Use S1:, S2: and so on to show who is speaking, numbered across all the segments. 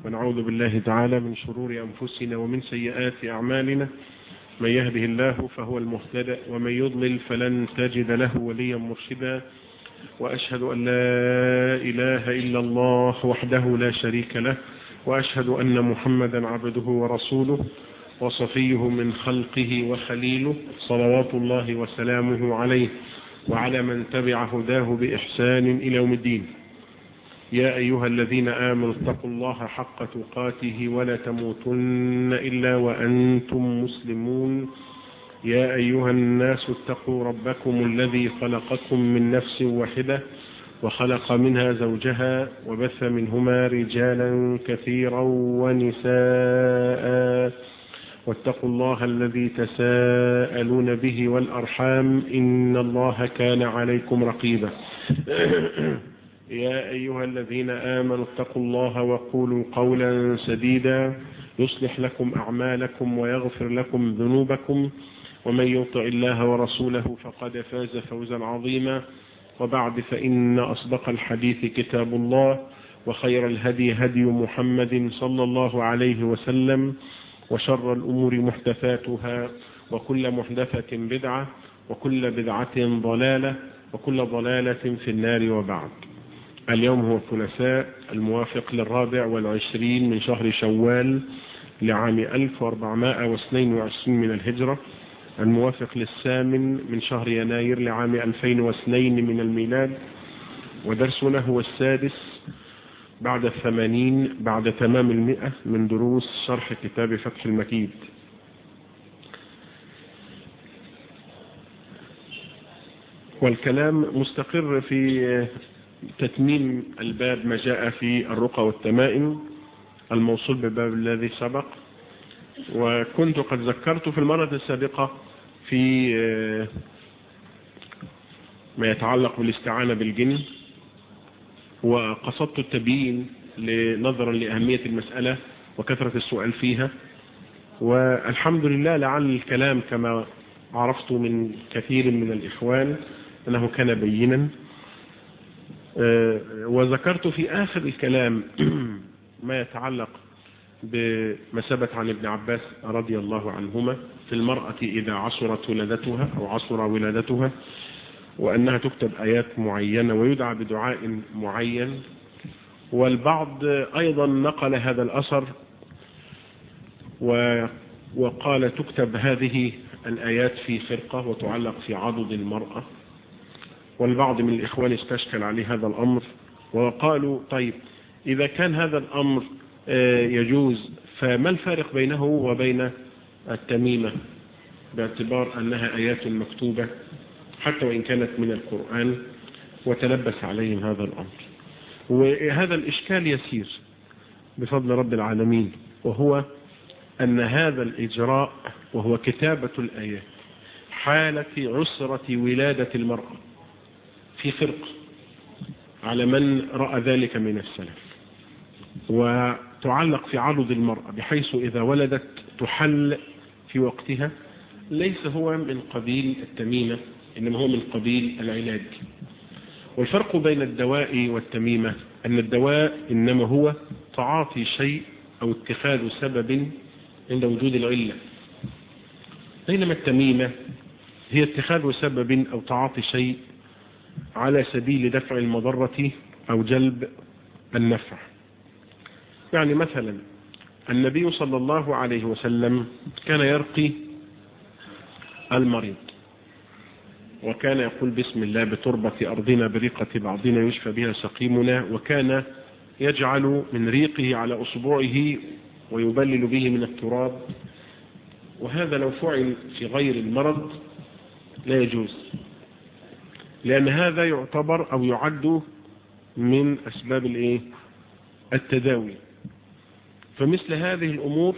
S1: ونعوذ بالله تعالى من شرور أنفسنا ومن سيئات أعمالنا من يهده الله فهو المهتدى ومن يضلل فلن تجد له وليا مرشدا وأشهد أن لا إله إلا الله وحده لا شريك له وأشهد أن محمدا عبده ورسوله وصفيه من خلقه وخليله صلوات الله وسلامه عليه وعلى من تبع هداه بإحسان إلى يوم الدين يا أيها الذين آمنوا اتقوا الله حق تقاته ولا تموتن إلا وأنتم مسلمون يا أيها الناس اتقوا ربكم الذي خلقكم من نفس واحدة وخلق منها زوجها وبث منهما رجالا كثيرا ونساء واتقوا الله الذي تساءلون به والأرحام إن الله كان عليكم رقيبا يا أيها الذين آمنوا اتقوا الله وقولوا قولا سديدا يصلح لكم أعمالكم ويغفر لكم ذنوبكم ومن يطع الله ورسوله فقد فاز فوزا عظيما وبعد فإن أصدق الحديث كتاب الله وخير الهدي هدي محمد صلى الله عليه وسلم وشر الأمور محدثاتها وكل محدثة بدعة وكل بدعة ضلالة وكل ضلالة في النار وبعد اليوم هو الثلاثاء الموافق للرابع والعشرين من شهر شوال لعام 1422 من الهجرة الموافق للثامن من شهر يناير لعام 2002 من الميلاد ودرسنا هو السادس بعد الثمانين بعد تمام المئة من دروس شرح كتاب فتح المكيد والكلام مستقر في تتميم الباب ما جاء في الرقى والتمائم الموصول بباب الذي سبق وكنت قد ذكرت في المرة السابقة في ما يتعلق بالاستعانة بالجن وقصدت التبيين نظرا لأهمية المسألة وكثرة السؤال فيها والحمد لله لعل الكلام كما عرفت من كثير من الإخوان أنه كان بينا وذكرت في آخر الكلام ما يتعلق بما ثبت عن ابن عباس رضي الله عنهما في المرأة إذا عصرت ولادتها أو عصر ولادتها وأنها تكتب آيات معينة ويدعى بدعاء معين والبعض أيضا نقل هذا الأثر وقال تكتب هذه الآيات في خرقة وتعلق في عضد المرأة والبعض من الإخوان استشكل عليه هذا الأمر وقالوا طيب إذا كان هذا الأمر يجوز فما الفارق بينه وبين التميمة باعتبار أنها آيات مكتوبة حتى وإن كانت من القرآن وتلبس عليهم هذا الأمر وهذا الإشكال يسير بفضل رب العالمين وهو أن هذا الإجراء وهو كتابة الآيات حالة عسرة ولادة المرأة في خرق على من رأى ذلك من السلف وتعلق في عرض المرأة بحيث إذا ولدت تحل في وقتها ليس هو من قبيل التميمة إنما هو من قبيل العلاج والفرق بين الدواء والتميمة أن الدواء إنما هو تعاطي شيء أو اتخاذ سبب عند وجود العلة بينما التميمة هي اتخاذ سبب أو تعاطي شيء على سبيل دفع المضرة أو جلب النفع يعني مثلا النبي صلى الله عليه وسلم كان يرقي المريض وكان يقول بسم الله بتربة أرضنا بريقة بعضنا يشفى بها سقيمنا وكان يجعل من ريقه على أصبعه ويبلل به من التراب وهذا لو فعل في غير المرض لا يجوز لأن هذا يعتبر أو يعد من أسباب الإيه؟ التداوي فمثل هذه الأمور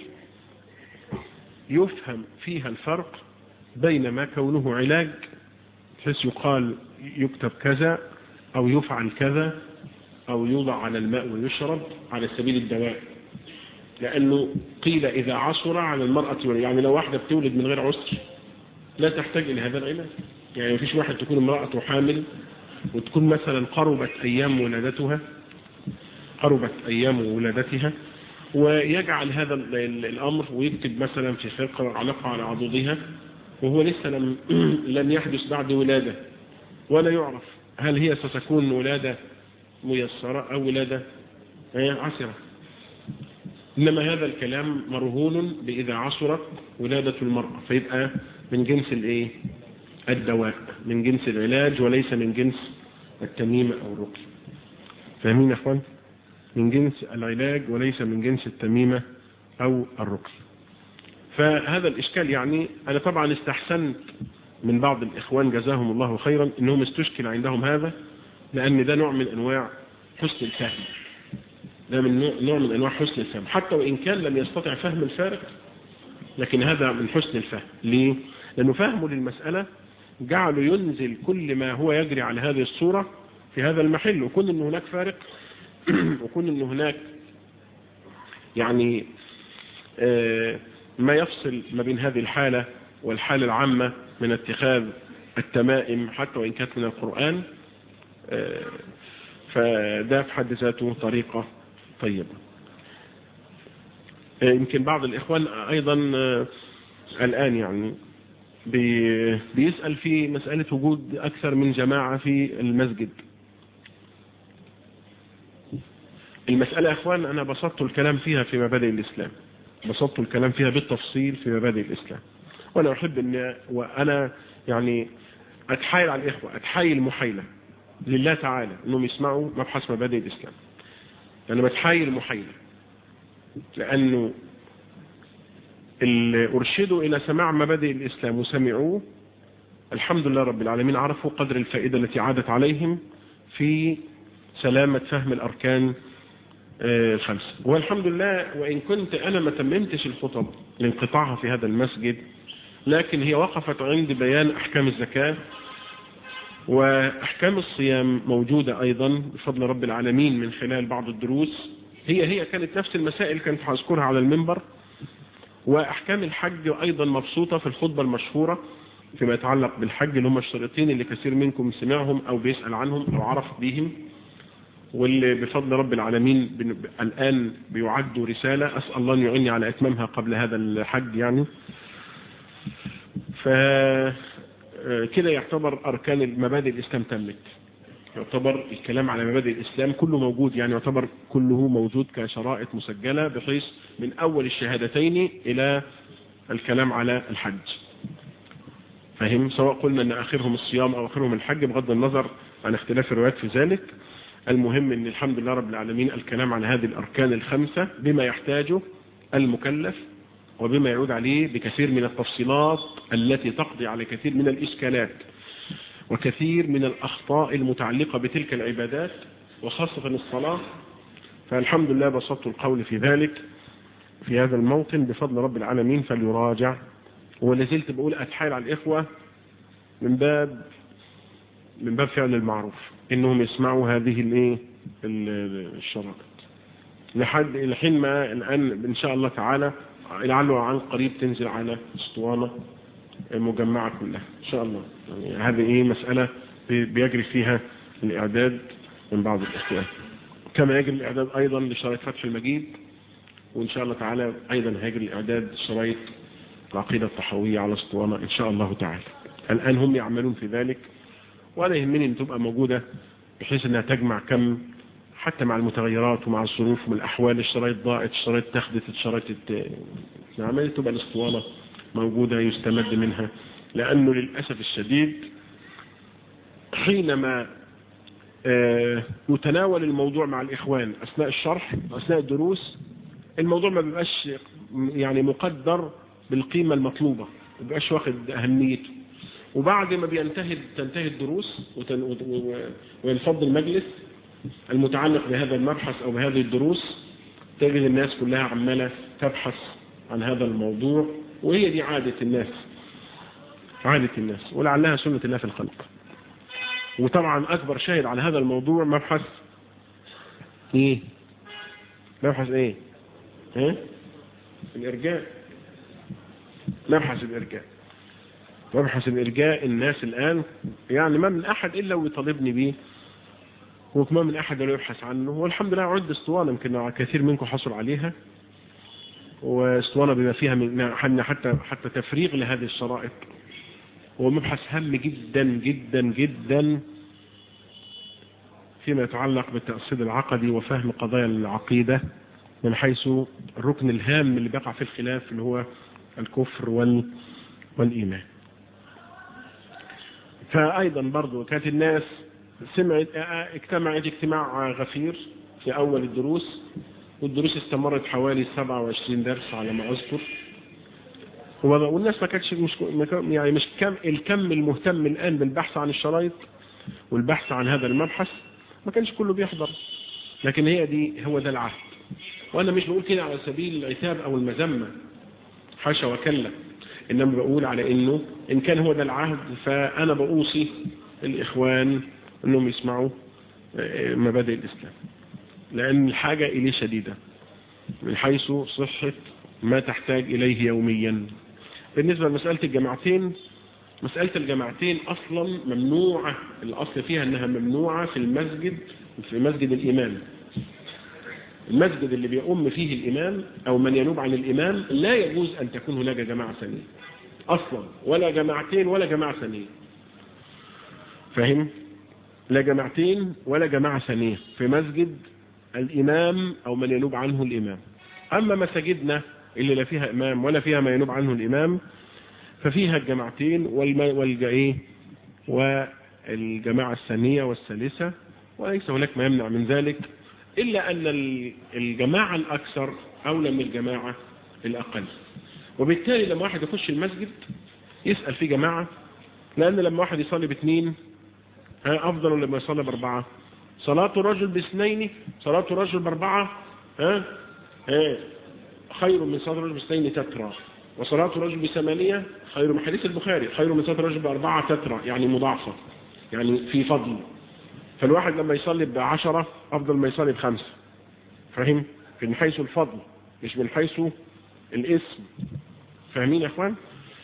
S1: يفهم فيها الفرق بين ما كونه علاج بحيث يقال يكتب كذا أو يفعل كذا أو يوضع على الماء ويشرب على سبيل الدواء لأنه قيل إذا عصر على المرأة يعني لو واحدة بتولد من غير عسر لا تحتاج إلى هذا العلاج يعني مفيش واحد تكون امرأة حامل وتكون مثلا قربت أيام ولادتها قربت أيام ولادتها ويجعل هذا الأمر ويكتب مثلا في خرقة علقة على عضدها وهو لسه لم, لم يحدث بعد ولادة ولا يعرف هل هي ستكون ولادة ميسرة أو ولادة عسرة إنما هذا الكلام مرهون بإذا عصرت ولادة المرأة فيبقى من جنس الإيه الدواء من جنس العلاج وليس من جنس التميمة أو الرقي فاهمين يا أخوان من جنس العلاج وليس من جنس التميمة أو الرقي فهذا الإشكال يعني أنا طبعا استحسنت من بعض الإخوان جزاهم الله خيرا أنهم استشكل عندهم هذا لأن ده نوع من أنواع حسن الفهم ده من نوع من أنواع حسن الفهم حتى وإن كان لم يستطع فهم الفارق لكن هذا من حسن الفهم ليه؟ لأنه فهمه للمسألة جعله ينزل كل ما هو يجري على هذه الصورة في هذا المحل وكون أن هناك فارق وكون أن هناك يعني ما يفصل ما بين هذه الحالة والحالة العامة من اتخاذ التمائم حتى وإن كانت من القرآن فده في حد ذاته طريقة طيبة يمكن بعض الإخوان أيضا الآن يعني بيسأل في مسألة وجود أكثر من جماعة في المسجد المسألة يا أخوان أنا بسطت الكلام فيها في مبادئ الإسلام بسطت الكلام فيها بالتفصيل في مبادئ الإسلام وأنا أحب أن وأنا يعني أتحايل على الإخوة أتحايل محايلة لله تعالى أنهم يسمعوا مبحث مبادئ الإسلام أنا بتحايل محايلة لأنه اللي أرشدوا إلى سماع مبادئ الإسلام وسمعوه الحمد لله رب العالمين عرفوا قدر الفائدة التي عادت عليهم في سلامة فهم الأركان الخمسة والحمد لله وإن كنت أنا ما تممتش الخطب لانقطاعها في هذا المسجد لكن هي وقفت عند بيان أحكام الزكاة وأحكام الصيام موجودة أيضا بفضل رب العالمين من خلال بعض الدروس هي هي كانت نفس المسائل كانت هذكرها على المنبر وأحكام الحج أيضا مبسوطة في الخطبة المشهورة فيما يتعلق بالحج اللي هم الشريطين اللي كثير منكم سمعهم أو بيسأل عنهم أو عرف بهم واللي بفضل رب العالمين الآن بيعدوا رسالة أسأل الله أن يعني على إتمامها قبل هذا الحج يعني فكده يعتبر أركان المبادئ الإسلام تمت يعتبر الكلام على مبادئ الإسلام كله موجود يعني يعتبر كله موجود كشرائط مسجلة بحيث من أول الشهادتين إلى الكلام على الحج فهم سواء قلنا أن آخرهم الصيام أو آخرهم الحج بغض النظر عن اختلاف الروايات في ذلك المهم أن الحمد لله رب العالمين الكلام عن هذه الأركان الخمسة بما يحتاجه المكلف وبما يعود عليه بكثير من التفصيلات التي تقضي على كثير من الإشكالات وكثير من الأخطاء المتعلقة بتلك العبادات وخاصة الصلاة فالحمد لله بسطت القول في ذلك في هذا الموطن بفضل رب العالمين فليراجع ولازلت بقول أتحايل على الإخوة من باب من باب فعل المعروف إنهم يسمعوا هذه الايه الشرائط لحد الحين ما الآن إن شاء الله تعالى لعله عن قريب تنزل على اسطوانة المجمعة كلها إن شاء الله يعني هذه إيه مسألة بيجري فيها الإعداد من بعض الإخوان كما يجري الإعداد أيضا لشرايط فتح المجيد وإن شاء الله تعالى أيضا هيجري الإعداد شرايط العقيدة الطحوية على اسطوانة إن شاء الله تعالى الآن هم يعملون في ذلك ولا يهمني أن تبقى موجودة بحيث أنها تجمع كم حتى مع المتغيرات ومع الظروف والأحوال الشرايط ضاعت الشرايط تخدت الشرايط عملية تبقى الاسطوانة موجودة يستمد منها لأنه للأسف الشديد حينما يتناول الموضوع مع الإخوان أثناء الشرح أثناء الدروس الموضوع ما بيبقاش يعني مقدر بالقيمة المطلوبة ما بيبقاش واخد أهميته وبعد ما بينتهي تنتهي الدروس وينفض المجلس المتعلق بهذا المبحث أو بهذه الدروس تجد الناس كلها عمالة تبحث عن هذا الموضوع وهي دي عادة الناس عادة الناس ولعلها سنة الله في الخلق وطبعا أكبر شاهد على هذا الموضوع مبحث إيه مبحث إيه ها الإرجاء مبحث الإرجاء مبحث الإرجاء الناس الآن يعني ما من أحد إلا ويطالبني به وما من أحد لا يبحث عنه والحمد لله عد اسطوانة يمكن كثير منكم حصل عليها واسطوانة بما فيها من حتى حتى تفريغ لهذه الشرائط هو مبحث هام جدا جدا جدا فيما يتعلق بالتأصيل العقدي وفهم قضايا العقيدة من حيث الركن الهام اللي بيقع في الخلاف اللي هو الكفر وال والإيمان فأيضا برضو كانت الناس سمعت اجتمعت اجتماع غفير في أول الدروس والدروس استمرت حوالي 27 درس على ما أذكر والناس ما كانتش مش يعني مش كم الكم المهتم الآن بالبحث عن الشرايط والبحث عن هذا المبحث ما كانش كله بيحضر لكن هي دي هو ده العهد وأنا مش بقول كده على سبيل العتاب أو المذمة حاشا وكلا إنما بقول على إنه إن كان هو ده العهد فأنا بأوصي الإخوان أنهم يسمعوا مبادئ الإسلام لأن الحاجة إليه شديدة من حيث صحة ما تحتاج إليه يوميا بالنسبة لمسألة الجماعتين مسألة الجماعتين أصلا ممنوعة الأصل فيها أنها ممنوعة في المسجد في مسجد الإمام المسجد اللي بيقوم فيه الإمام أو من ينوب عن الإمام لا يجوز أن تكون هناك جماعة ثانية أصلا ولا جماعتين ولا جماعة ثانية فهم؟ لا جماعتين ولا جماعة ثانية في مسجد الإمام أو من ينوب عنه الإمام أما مساجدنا اللي لا فيها إمام ولا فيها ما ينوب عنه الإمام ففيها الجماعتين والجاء والجماعة الثانية والثالثة وليس هناك ما يمنع من ذلك إلا أن الجماعة الأكثر أولى من الجماعة الأقل وبالتالي لما واحد يخش المسجد يسأل في جماعة لأن لما واحد يصلي باثنين أفضل لما يصلي بأربعة صلاة الرجل باثنين صلاة الرجل بأربعة ها ها خير من صلاة الرجل باثنين تترى وصلاة الرجل بثمانية خير من حديث البخاري خير من صلاة الرجل بأربعة تترى يعني مضاعفة يعني في فضل فالواحد لما يصلي بعشرة أفضل ما يصلي بخمسة فاهم من حيث الفضل مش من حيث الاسم فاهمين يا اخوان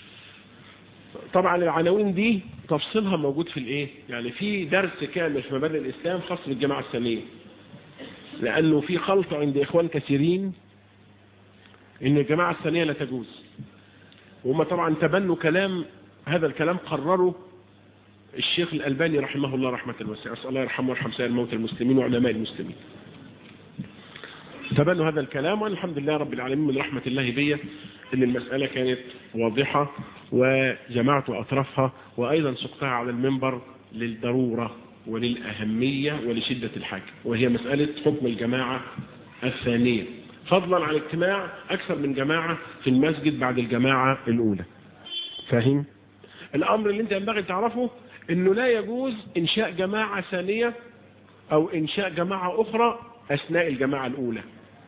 S1: طبعا العناوين دي تفصيلها موجود في الايه يعني في درس كامل في مبادئ الاسلام خاص بالجماعه الثانيه لانه في خلط عند اخوان كثيرين ان الجماعه الثانيه لا تجوز وهم طبعا تبنوا كلام هذا الكلام قرره الشيخ الألباني رحمه الله رحمة واسعة أسأل الله يرحمه ويرحم سائر موتى المسلمين وعلماء المسلمين تبنوا هذا الكلام والحمد لله رب العالمين من رحمة الله بي ان المسألة كانت واضحة وجمعت أطرافها وأيضا سقتها على المنبر للضرورة وللأهمية ولشدة الحاجة وهي مسألة حكم الجماعة الثانية فضلا عن اجتماع أكثر من جماعة في المسجد بعد الجماعة الأولى فاهم؟ الأمر اللي انت ينبغي تعرفه انه لا يجوز انشاء جماعة ثانية او انشاء جماعة اخرى اثناء الجماعة الاولى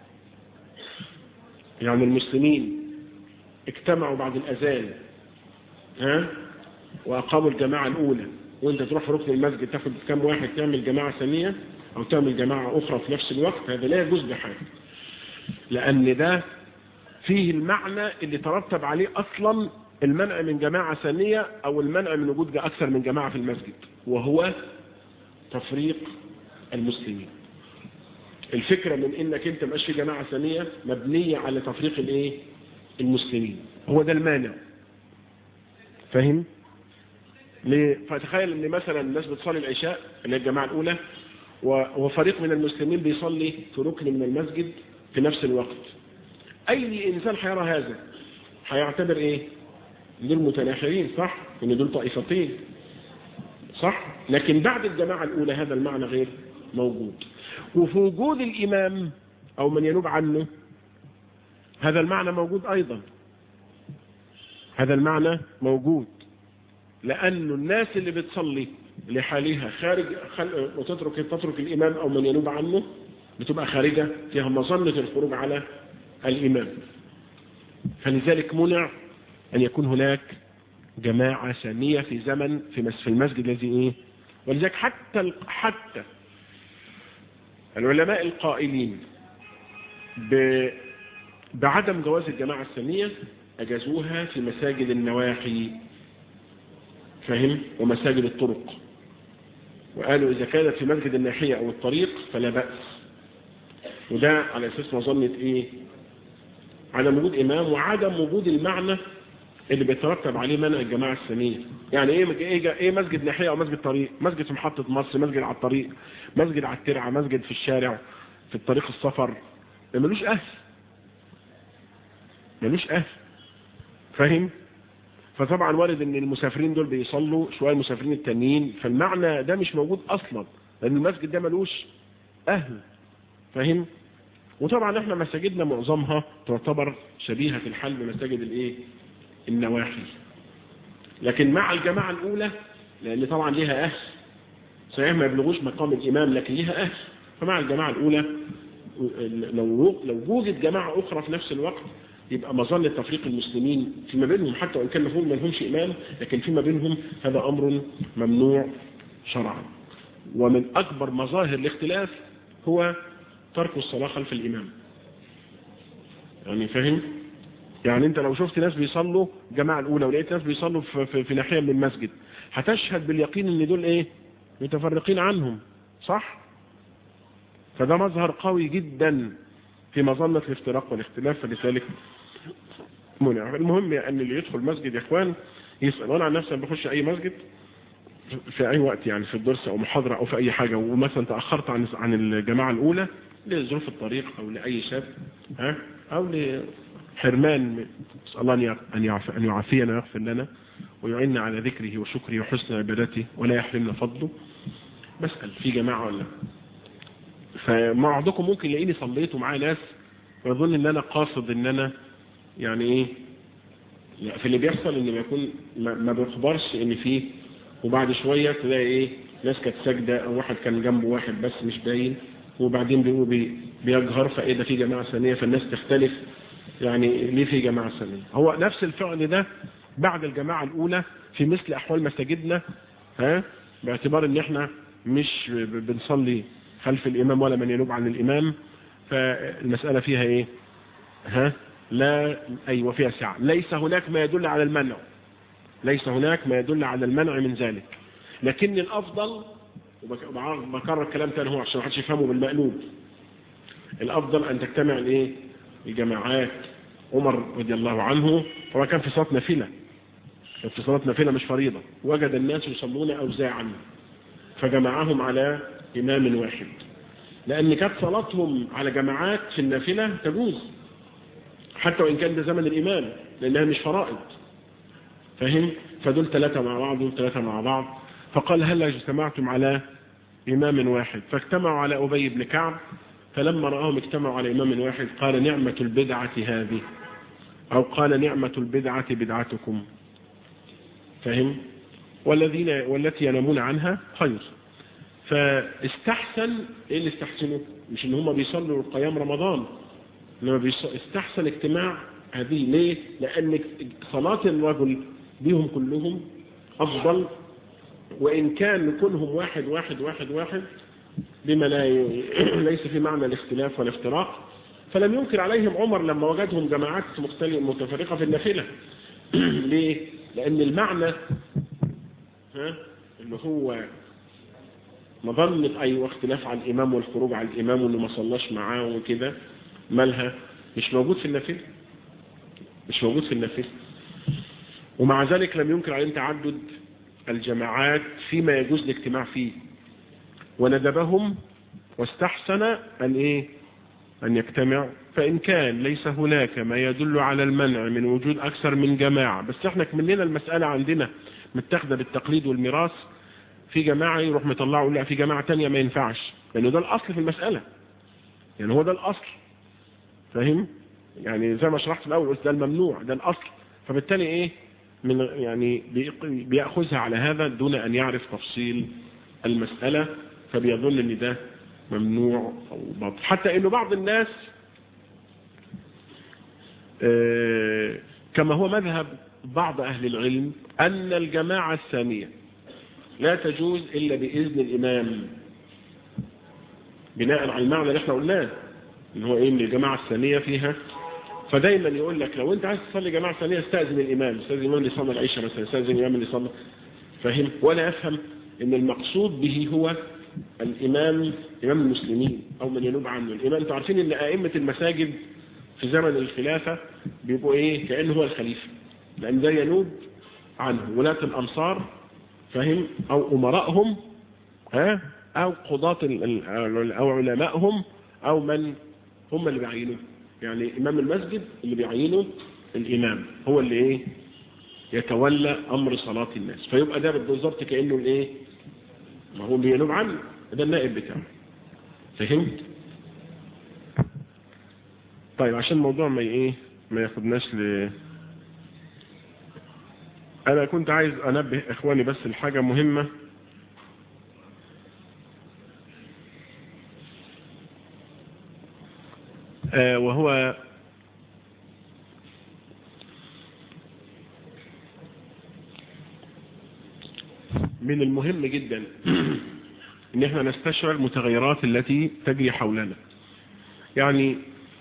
S1: يعني المسلمين اجتمعوا بعد الاذان ها واقاموا الجماعة الاولى وانت تروح في ركن المسجد تاخد كم واحد تعمل جماعة ثانية او تعمل جماعة اخرى في نفس الوقت هذا لا يجوز بحال لان ده فيه المعنى اللي ترتب عليه اصلا المنع من جماعة ثانية او المنع من وجود اكثر من جماعة في المسجد وهو تفريق المسلمين الفكرة من انك انت مبقاش في جماعة ثانية مبنية على تفريق الايه المسلمين هو ده المانع فاهم ليه فتخيل ان مثلا الناس بتصلي العشاء اللي هي الجماعة الاولى وفريق من المسلمين بيصلي في ركن من المسجد في نفس الوقت اي انسان هيرى هذا هيعتبر ايه دول متناحرين صح ان دول طائفتين صح لكن بعد الجماعة الاولى هذا المعنى غير موجود وفي وجود الامام او من ينوب عنه هذا المعنى موجود ايضا هذا المعنى موجود لأن الناس اللي بتصلي لحالها خارج خل... وتترك تترك الإمام أو من ينوب عنه بتبقى خارجة فيها مظنة الخروج على الإمام فلذلك منع أن يكون هناك جماعة ثانية في زمن في في المسجد الذي إيه ولذلك حتى حتى العلماء القائلين ب... بعدم جواز الجماعة الثانية أجازوها في مساجد النواحي فهم ومساجد الطرق وقالوا إذا كانت في مسجد الناحية أو الطريق فلا بأس وده على أساس مظنة إيه عدم وجود إمام وعدم وجود المعنى اللي بيترتب عليه منع الجماعة الثانية يعني ايه ايه ايه مسجد ناحية او مسجد طريق مسجد في محطة مصر مسجد على الطريق مسجد على الترعة مسجد في الشارع في الطريق السفر ملوش اهل ملوش اهل فاهم فطبعا وارد ان المسافرين دول بيصلوا شوية المسافرين التانيين فالمعنى ده مش موجود اصلا لان المسجد ده ملوش اهل فاهم وطبعا احنا مساجدنا معظمها تعتبر شبيهة في الحال بمساجد الايه النواحي لكن مع الجماعة الاولى لان طبعا ليها اهل صحيح ما يبلغوش مقام الامام لكن ليها اهل فمع الجماعة الاولى لو لو وجد جماعة اخرى في نفس الوقت يبقى مظنة تفريق المسلمين فيما بينهم حتى وان كان مفهوم ما لهمش امام لكن فيما بينهم هذا امر ممنوع شرعا ومن اكبر مظاهر الاختلاف هو ترك الصلاة خلف الامام يعني فاهم يعني انت لو شفت ناس بيصلوا جماعة الاولى ولقيت ناس بيصلوا في, في, في ناحية من المسجد هتشهد باليقين ان دول ايه متفرقين عنهم صح فده مظهر قوي جدا في مظنة الافتراق والاختلاف فلذلك منع المهم ان اللي يدخل مسجد يا اخوان يسأل وانا عن نفسي بخش اي مسجد في اي وقت يعني في الدرس او محاضرة او في اي حاجة ومثلا تأخرت عن عن الجماعة الاولى لظروف الطريق او لاي شاب ها او لحرمان نسال الله ان يعافي ان يعافينا ويغفر لنا ويعيننا على ذكره وشكره وحسن عبادته ولا يحرمنا فضله بسأل في جماعة ولا فبعضكم ممكن يلاقيني صليت ومعايا ناس ويظن ان انا قاصد ان انا يعني ايه في اللي بيحصل ان ما يكون ما بيخبرش ان فيه وبعد شوية تلاقي ايه ناس كانت ساجدة او واحد كان جنبه واحد بس مش باين وبعدين بيقول بي بيجهر فايه ده في جماعة ثانية فالناس تختلف يعني ليه في جماعة ثانية هو نفس الفعل ده بعد الجماعة الاولى في مثل احوال مساجدنا ها باعتبار ان احنا مش بنصلي خلف الامام ولا من ينوب عن الامام فالمسألة فيها ايه ها لا ايوه فيها سعة ليس هناك ما يدل على المنع ليس هناك ما يدل على المنع من ذلك لكن الافضل وبكرر الكلام تاني هو عشان ما حدش يفهمه بالمقلوب الافضل ان تجتمع الايه الجماعات عمر رضي الله عنه هو كان في صلاة نافلة كان في صلاة نافلة مش فريضة وجد الناس يصلون اوزاعا فجمعهم على امام واحد لان كانت صلاتهم على جماعات في النافلة تجوز حتى وان كان ده زمن الامام لانها مش فرائض فهم فدول ثلاثة مع بعض دول ثلاثة مع بعض فقال هل اجتمعتم على إمام واحد فاجتمعوا على أبي بن كعب فلما رآهم اجتمعوا على إمام واحد قال نعمة البدعة هذه أو قال نعمة البدعة بدعتكم فهم والذين والتي ينامون عنها خير فاستحسن ايه اللي استحسنوه مش ان هم بيصلوا قيام رمضان انما استحسن اجتماع هذه ليه لان صلاة الرجل بهم كلهم افضل وان كان كلهم واحد واحد واحد واحد بما لا ي... ليس في معنى الاختلاف والافتراق فلم ينكر عليهم عمر لما وجدهم جماعات مختلفة متفرقة في النافلة ليه لان المعنى ها اللي هو مظنة ايوه اختلاف على الامام والخروج على الامام وانه ما صلاش معاه وكده مالها مش موجود في النافلة مش موجود في النافلة ومع ذلك لم ينكر عليهم تعدد الجماعات فيما يجوز الاجتماع فيه وندبهم واستحسن أن إيه أن يجتمع فإن كان ليس هناك ما يدل على المنع من وجود أكثر من جماعة بس احنا كملنا المسألة عندنا متاخده بالتقليد والميراث في جماعة يروح مطلعوا لا في جماعة تانية ما ينفعش لأنه ده الأصل في المسألة يعني هو ده الأصل فاهم يعني زي ما شرحت في الأول قلت ده الممنوع ده الأصل فبالتالي إيه من يعني بيأخذها على هذا دون أن يعرف تفصيل المسألة فبيظن ان ده ممنوع او باطل حتى انه بعض الناس كما هو مذهب بعض اهل العلم ان الجماعة الثانية لا تجوز الا باذن الامام بناء على المعنى اللي احنا قلناه ان هو ايه ان الجماعة الثانية فيها فدايما يقول لك لو انت عايز تصلي جماعة ثانية استاذن الامام استاذن الامام اللي صلى العشاء مثلا استاذن الامام اللي صلى فاهم ولا افهم ان المقصود به هو الامام امام المسلمين او من ينوب عنه الامام انتوا عارفين ان ائمة المساجد في زمن الخلافة بيبقوا ايه كأنه هو الخليفة لأن ده ينوب عنه ولاة الأمصار فهم أو أمرائهم ها أو قضاة أو علمائهم أو من هم اللي بيعينوه يعني إمام المسجد اللي بيعينه الإمام هو اللي إيه يتولى أمر صلاة الناس فيبقى ده بالضبط كأنه الإيه ما هو بينوب عنه ده النائب بتاعه فهمت طيب عشان الموضوع ما ايه ما ياخدناش ل انا كنت عايز انبه اخواني بس لحاجة مهمة آه وهو من المهم جدا ان احنا نستشعر المتغيرات التي تجري حولنا يعني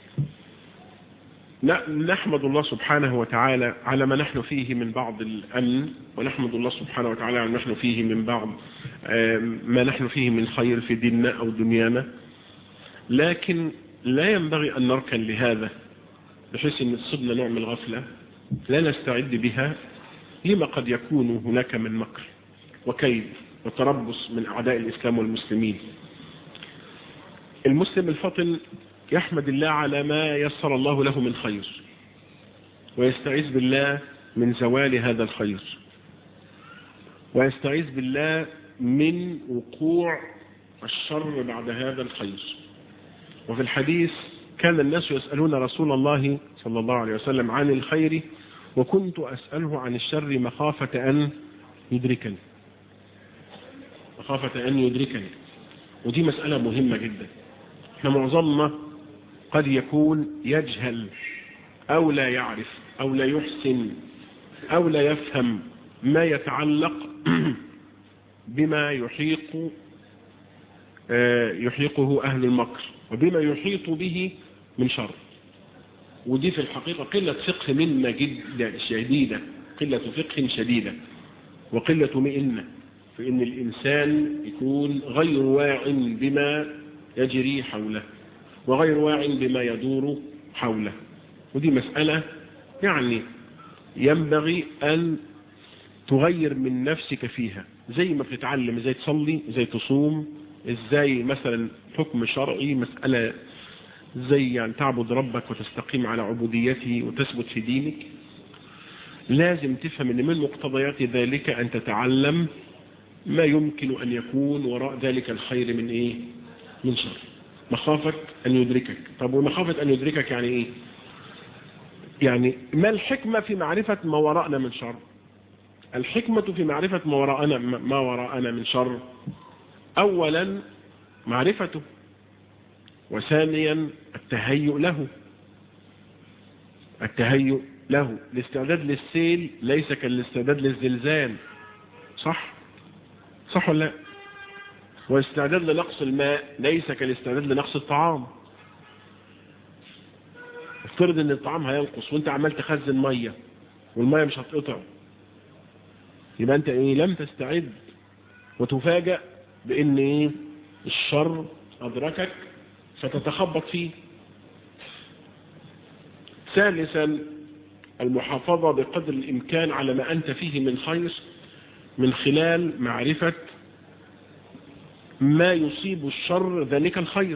S1: نحمد الله سبحانه وتعالى على ما نحن فيه من بعض الأمن ونحمد الله سبحانه وتعالى على ما نحن فيه من بعض ما نحن فيه من خير في ديننا أو دنيانا لكن لا ينبغي أن نركن لهذا بحيث أن تصبنا نوع من الغفلة لا نستعد بها لما قد يكون هناك من مكر وكيد وتربص من أعداء الإسلام والمسلمين المسلم الفطن يحمد الله على ما يسر الله له من خير ويستعيذ بالله من زوال هذا الخير ويستعيذ بالله من وقوع الشر بعد هذا الخير وفي الحديث كان الناس يسألون رسول الله صلى الله عليه وسلم عن الخير وكنت أسأله عن الشر مخافة أن يدركني مخافة أن يدركني ودي مسألة مهمة جدا احنا معظمنا قد يكون يجهل أو لا يعرف أو لا يحسن أو لا يفهم ما يتعلق بما يحيق يحيقه أهل المكر وبما يحيط به من شر ودي في الحقيقة قلة فقه منا جدا شديدة قلة فقه شديدة وقلة مئنة في ان الإنسان يكون غير واع بما يجري حوله وغير واع بما يدور حوله ودي مسألة يعني ينبغي أن تغير من نفسك فيها زي ما بتتعلم ازاي تصلي ازاي تصوم ازاي مثلا حكم شرعي مسألة زي يعني تعبد ربك وتستقيم على عبوديته وتثبت في دينك لازم تفهم ان من مقتضيات ذلك ان تتعلم ما يمكن ان يكون وراء ذلك الخير من ايه من شر مخافة ان يدركك طب ومخافة ان يدركك يعني ايه يعني ما الحكمة في معرفة ما وراءنا من شر الحكمة في معرفة ما وراءنا, ما وراءنا من شر اولا معرفته وثانيا التهيؤ له التهيؤ له الاستعداد للسيل ليس كالاستعداد للزلزال صح صح ولا لا والاستعداد لنقص الماء ليس كالاستعداد لنقص الطعام افترض ان الطعام هينقص وانت عمال تخزن مية والمية مش هتقطع يبقى انت ايه لم تستعد وتفاجأ بان ايه الشر ادركك فتتخبط فيه ثالثا المحافظة بقدر الامكان على ما انت فيه من خير من خلال معرفة ما يصيب الشر ذلك الخير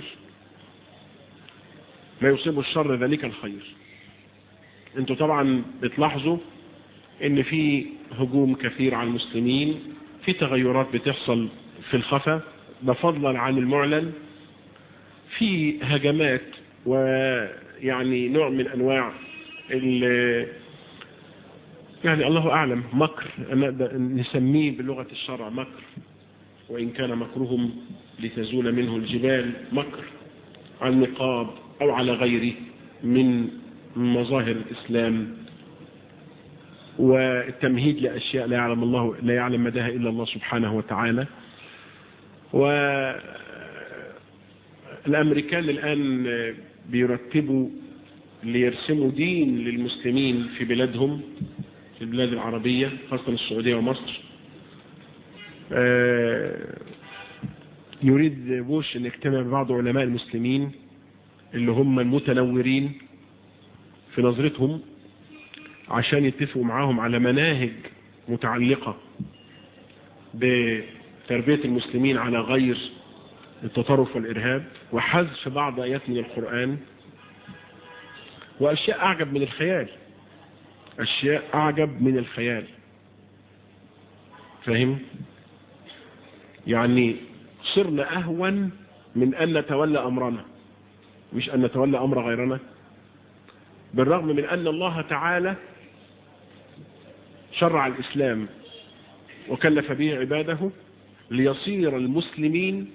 S1: ما يصيب الشر ذلك الخير انتوا طبعا بتلاحظوا ان في هجوم كثير على المسلمين في تغيرات بتحصل في الخفا ده فضلا عن المعلن في هجمات ويعني نوع من انواع يعني الله اعلم مكر نسميه بلغة الشرع مكر وإن كان مكرهم لتزول منه الجبال مكر على النقاب أو على غيره من مظاهر الإسلام والتمهيد لأشياء لا يعلم الله لا يعلم مداها إلا الله سبحانه وتعالى والأمريكان الآن بيرتبوا ليرسموا دين للمسلمين في بلادهم في البلاد العربية خاصة السعودية ومصر يريد بوش ان يجتمع ببعض علماء المسلمين اللي هم المتنورين في نظرتهم عشان يتفقوا معاهم على مناهج متعلقة بتربية المسلمين على غير التطرف والإرهاب وحذف بعض آيات من القرآن وأشياء أعجب من الخيال أشياء أعجب من الخيال فهم يعني صرنا أهون من أن نتولى أمرنا مش أن نتولى أمر غيرنا بالرغم من أن الله تعالى شرع الإسلام وكلف به عباده ليصير المسلمين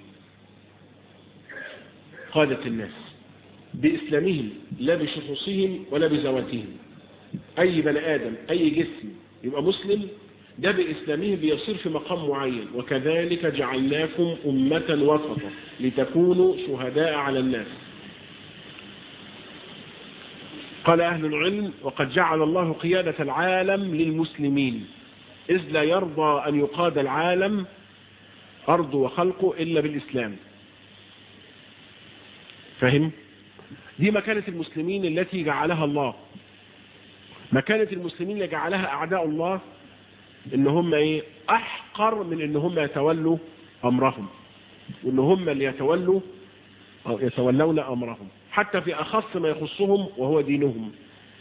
S1: قادة الناس بإسلامهم لا بشخوصهم ولا بزواتهم أي بني آدم أي جسم يبقى مسلم ده بإسلامه بيصير في مقام معين وكذلك جعلناكم أمة وسطا لتكونوا شهداء على الناس قال أهل العلم وقد جعل الله قيادة العالم للمسلمين إذ لا يرضى أن يقاد العالم أرض وخلقه إلا بالإسلام فهم؟ دي مكانة المسلمين التي جعلها الله مكانة المسلمين اللي جعلها أعداء الله إن هم إيه أحقر من إن هم يتولوا أمرهم وإن هم اللي يتولوا أو يتولون أمرهم حتى في أخص ما يخصهم وهو دينهم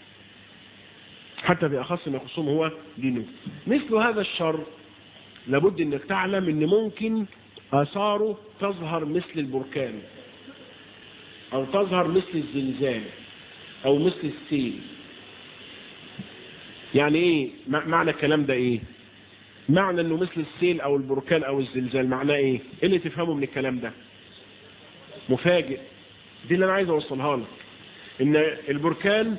S1: حتى في أخص ما يخصهم هو دينهم مثل هذا الشر لابد أنك تعلم أن ممكن آثاره تظهر مثل البركان أو تظهر مثل الزلزال أو مثل السيل يعني إيه معنى الكلام ده إيه معنى أنه مثل السيل أو البركان أو الزلزال معناه إيه إيه اللي تفهمه من الكلام ده مفاجئ دي اللي أنا عايز أوصلها لك إن البركان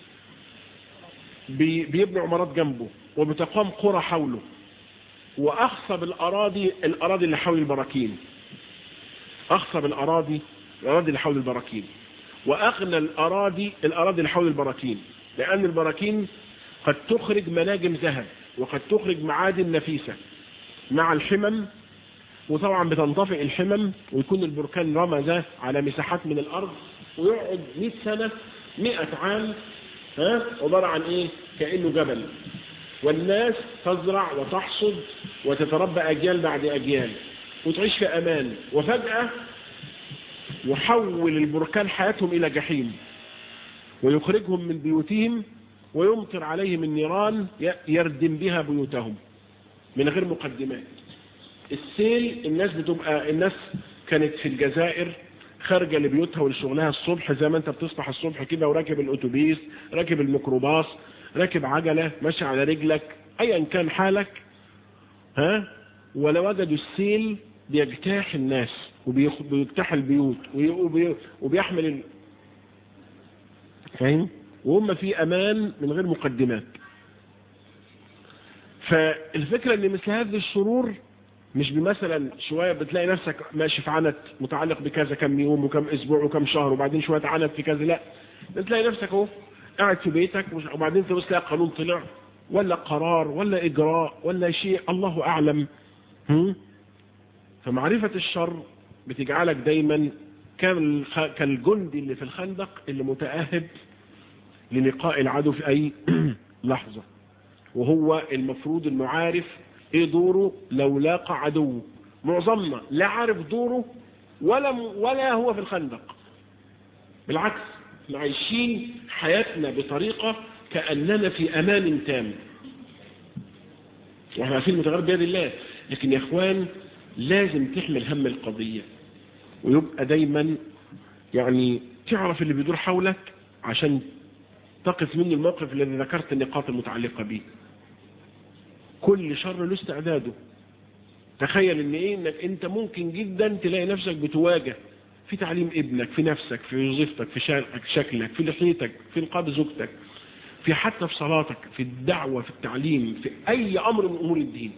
S1: بي بيبني عمارات جنبه وبتقام قرى حوله وأخصب الأراضي الأراضي اللي حول البراكين أخصب الأراضي الأراضي اللي حول البراكين وأغنى الأراضي الأراضي اللي حول البراكين لأن البراكين قد تخرج مناجم ذهب وقد تخرج معادن نفيسة مع الحمم وطبعا بتنطفئ الحمم ويكون البركان رمى ده على مساحات من الأرض ويقعد 100 سنة 100 عام ها عبارة عن ايه كأنه جبل والناس تزرع وتحصد وتتربى أجيال بعد أجيال وتعيش في أمان وفجأة يحول البركان حياتهم إلى جحيم ويخرجهم من بيوتهم ويمطر عليهم النيران يردم بها بيوتهم من غير مقدمات السيل الناس بتبقى الناس كانت في الجزائر خارجه لبيوتها ولشغلها الصبح زي ما انت بتصبح الصبح كده وراكب الاتوبيس راكب الميكروباص راكب عجله ماشي على رجلك ايا كان حالك ها ولو وجدوا السيل بيجتاح الناس وبيجتاح البيوت وبيحمل ال... فاهم وهم في امان من غير مقدمات فالفكره ان مثل هذه الشرور مش بمثلا شوية بتلاقي نفسك ماشي في عنت متعلق بكذا كم يوم وكم اسبوع وكم شهر وبعدين شوية عنت في كذا لا بتلاقي نفسك اهو قاعد في بيتك وبعدين تبص تلاقي قانون طلع ولا قرار ولا اجراء ولا شيء الله اعلم هم؟ فمعرفة الشر بتجعلك دايما كالجندي اللي في الخندق اللي متأهب للقاء العدو في اي لحظة وهو المفروض انه عارف ايه دوره لو لاقى عدو معظمنا لا عارف دوره ولا ولا هو في الخندق بالعكس احنا عايشين حياتنا بطريقة كأننا في أمان تام واحنا عارفين المتغير بيد الله لكن يا اخوان لازم تحمل هم القضية ويبقى دايما يعني تعرف اللي بيدور حولك عشان تقف منه الموقف الذي ذكرت النقاط المتعلقة به كل شر له استعداده تخيل ان ايه انك انت ممكن جدا تلاقي نفسك بتواجه في تعليم ابنك في نفسك في وظيفتك في شكلك في لحيتك في نقاب زوجتك في حتى في صلاتك في الدعوة في التعليم في اي امر من امور الدين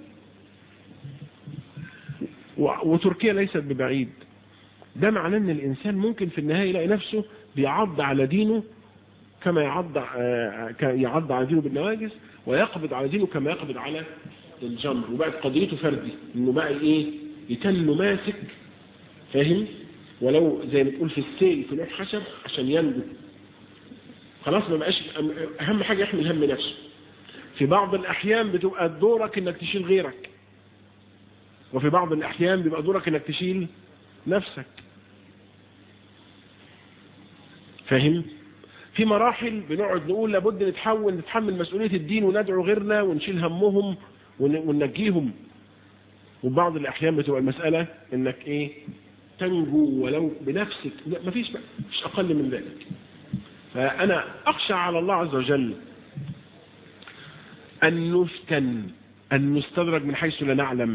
S1: وتركيا ليست ببعيد ده معناه ان الانسان ممكن في النهاية يلاقي نفسه بيعض على دينه كما يعض يعض على دينه بالنواجس ويقبض على دينه كما يقبض على الجمر وبقت قضيته فردي انه بقى ايه يتنه ماسك فاهم ولو زي ما تقول في السيل في لوح خشب عشان ينجو خلاص ما بقاش اهم حاجة يحمل هم نفسه في بعض الاحيان بتبقى دورك انك تشيل غيرك وفي بعض الاحيان بيبقى دورك انك تشيل نفسك فاهم في مراحل بنقعد نقول لابد نتحول نتحمل مسؤولية الدين وندعو غيرنا ونشيل همهم وننجيهم وبعض الأحيان بتبقى المسألة انك ايه تنجو ولو بنفسك مفيش مش أقل من ذلك فأنا أخشى على الله عز وجل أن نفتن أن نستدرج من حيث لا نعلم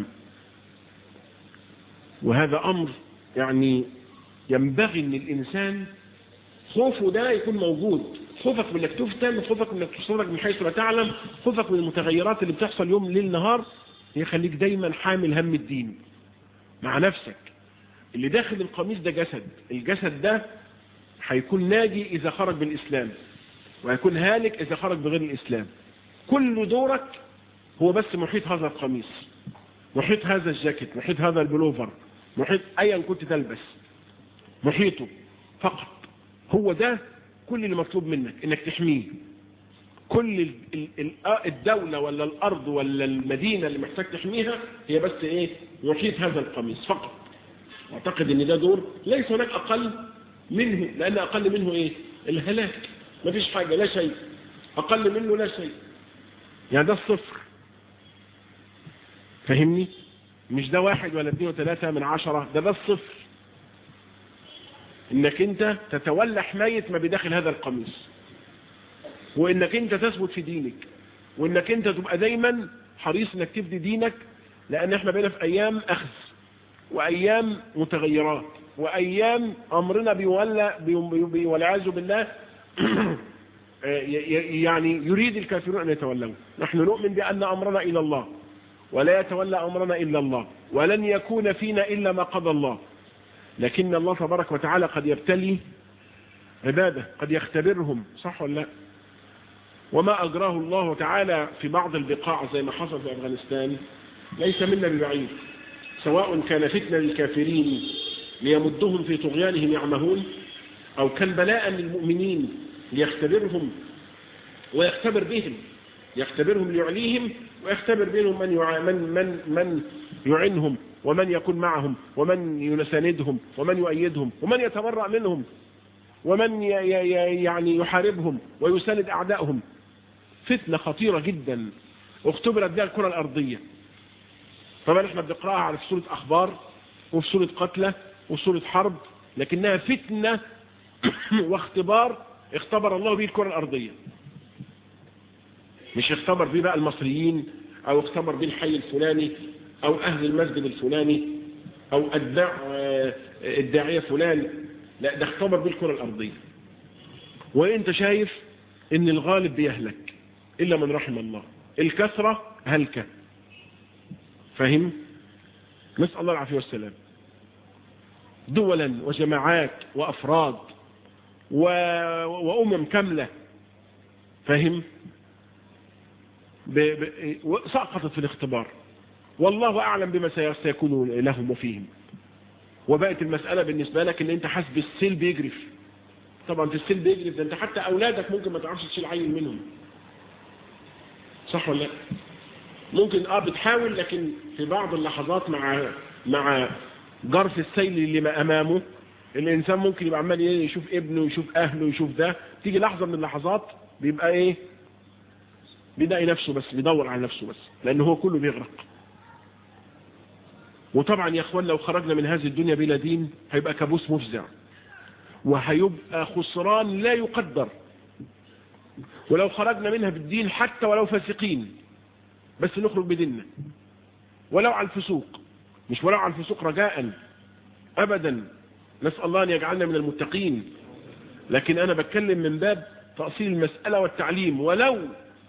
S1: وهذا أمر يعني ينبغي أن الإنسان خوفه ده يكون موجود خوفك من انك تفتن خوفك من انك تستدرج من حيث لا تعلم خوفك من المتغيرات اللي بتحصل يوم ليل نهار يخليك دايما حامل هم الدين مع نفسك اللي داخل القميص ده جسد الجسد ده هيكون ناجي إذا خرج بالإسلام وهيكون هالك إذا خرج بغير الإسلام كل دورك هو بس محيط هذا القميص محيط هذا الجاكيت محيط هذا البلوفر محيط أيا كنت تلبس محيطه فقط هو ده كل اللي مطلوب منك انك تحميه كل الدولة ولا الأرض ولا المدينة اللي محتاج تحميها هي بس ايه محيط هذا القميص فقط اعتقد ان ده دور ليس هناك اقل منه لان اقل منه ايه الهلاك مفيش حاجة لا شيء اقل منه لا شيء يعني ده الصفر فهمني مش ده واحد ولا اثنين وثلاثة من عشرة ده ده الصفر انك انت تتولى حماية ما بداخل هذا القميص وانك انت تثبت في دينك وانك انت تبقى دايما حريص انك تفدي دينك لان احنا بقينا في ايام اخذ وايام متغيرات وايام امرنا بيولى والعياذ بالله يعني يريد الكافرون ان يتولوا نحن نؤمن بان امرنا الى الله ولا يتولى امرنا الا الله ولن يكون فينا الا ما قضى الله لكن الله تبارك وتعالى قد يبتلي عباده قد يختبرهم صح ولا لا وما أجراه الله تعالى في بعض البقاع زي ما حصل في أفغانستان ليس منا ببعيد سواء كان فتنة للكافرين ليمدهم في طغيانهم يعمهون أو كان بلاء للمؤمنين ليختبرهم ويختبر بهم يختبرهم ليعليهم ويختبر بهم من يع... من من من يعنهم ومن يكون معهم ومن يساندهم ومن يؤيدهم ومن يتبرأ منهم ومن ي... ي... يعني يحاربهم ويساند أعدائهم فتنة خطيرة جدا اختبرت بها الكرة الأرضية طبعا احنا بنقرأها على في سورة أخبار وفي سورة قتلى وفي سورة حرب لكنها فتنة واختبار اختبر الله به الكرة الأرضية مش اختبر به بقى المصريين او اختبر به الحي الفلاني او اهل المسجد الفلاني او اتباع الداعية فلان لا ده اختبر به الكرة الأرضية وانت شايف ان الغالب بيهلك الا من رحم الله الكثرة هلكة فهم نسأل الله العافية والسلام دولا وجماعات وأفراد و... وأمم كاملة فهم ب... ب... سقطت في الاختبار والله أعلم بما سيكون لهم وفيهم وبقت المسألة بالنسبة لك ان انت حسب السيل بيجرف طبعا في السيل بيجرف ده انت حتى اولادك ممكن ما تعرفش تشيل عيل منهم صح ولا لا ممكن اه بتحاول لكن في بعض اللحظات مع مع جرف السيل اللي ما امامه الانسان ممكن يبقى عمال يشوف ابنه يشوف اهله يشوف ده تيجي لحظة من اللحظات بيبقى ايه بيلاقي نفسه بس بيدور على نفسه بس لان هو كله بيغرق وطبعا يا اخوان لو خرجنا من هذه الدنيا بلا دين هيبقى كابوس مفزع وهيبقى خسران لا يقدر ولو خرجنا منها بالدين حتى ولو فاسقين بس نخرج بديننا ولو على الفسوق مش ولو على الفسوق رجاء ابدا نسأل الله ان يجعلنا من المتقين لكن انا بتكلم من باب تأصيل المسألة والتعليم ولو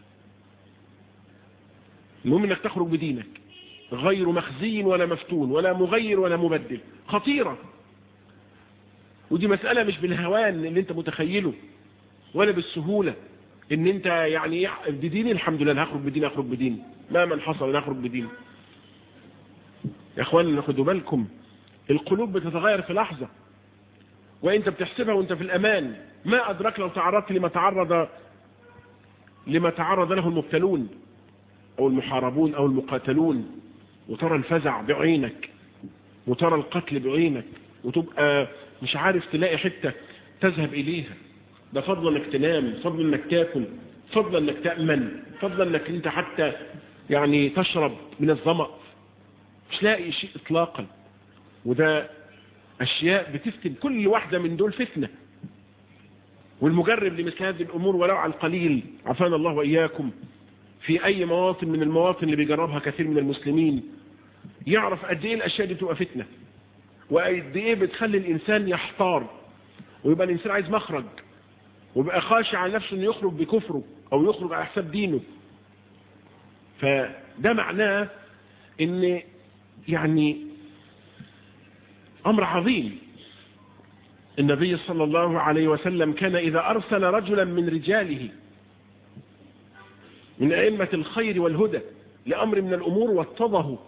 S1: المهم انك تخرج بدينك غير مخزي ولا مفتون ولا مغير ولا مبدل خطيرة ودي مسألة مش بالهوان اللي انت متخيله ولا بالسهولة ان انت يعني بدين الحمد لله هخرج بدين اخرج بدين ما من حصل نخرج بدين يا اخواننا خدوا بالكم القلوب بتتغير في لحظة وانت بتحسبها وانت في الامان ما ادرك لو تعرضت لما تعرض لما تعرض له المبتلون او المحاربون او المقاتلون وترى الفزع بعينك وترى القتل بعينك وتبقى مش عارف تلاقي حتة تذهب اليها ده فضلا انك تنام فضلا انك تاكل فضلا انك تأمن فضلا انك انت حتى يعني تشرب من الظمأ مش لاقي شيء اطلاقا وده اشياء بتفتن كل واحدة من دول فتنة والمجرب لمثل هذه الامور ولو على القليل عفانا الله واياكم في اي مواطن من المواطن اللي بيجربها كثير من المسلمين يعرف قد ايه الاشياء دي تبقى فتنة وقد ايه بتخلي الانسان يحتار ويبقى الانسان عايز مخرج ويبقى خاشع على نفسه انه يخرج بكفره او يخرج على حساب دينه فده معناه ان يعني امر عظيم النبي صلى الله عليه وسلم كان اذا ارسل رجلا من رجاله من ائمة الخير والهدى لامر من الامور واتضه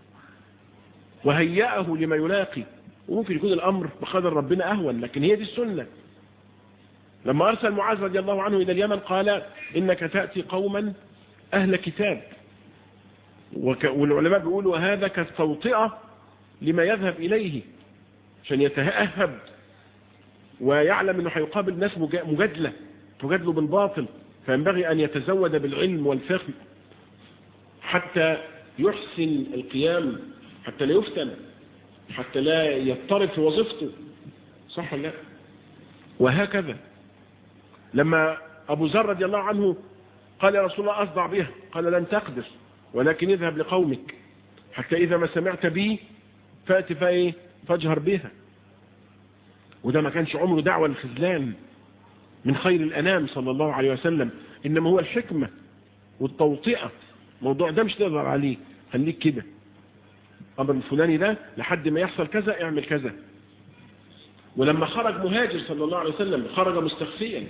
S1: وهيأه لما يلاقي وممكن يكون الامر بقدر ربنا اهون لكن هي دي السنة لما ارسل معاذ رضي الله عنه الى اليمن قال انك تأتي قوما اهل كتاب والعلماء بيقولوا هذا كالتوطئة لما يذهب إليه عشان يتأهب ويعلم أنه هيقابل ناس مجادلة تجادله بالباطل فينبغي أن يتزود بالعلم والفهم حتى يحسن القيام حتى لا يفتن حتى لا يضطرب في وظيفته صح ولا لا وهكذا لما أبو ذر رضي الله عنه قال يا رسول الله أصدع بها قال لن تقدر ولكن اذهب لقومك حتى إذا ما سمعت بي فأتي فايه فاجهر بها وده ما كانش عمره دعوة للخذلان من خير الأنام صلى الله عليه وسلم إنما هو الحكمة والتوطئة موضوع ده مش تقدر عليه خليك كده أمر الفلاني ده لحد ما يحصل كذا اعمل كذا ولما خرج مهاجر صلى الله عليه وسلم خرج مستخفيا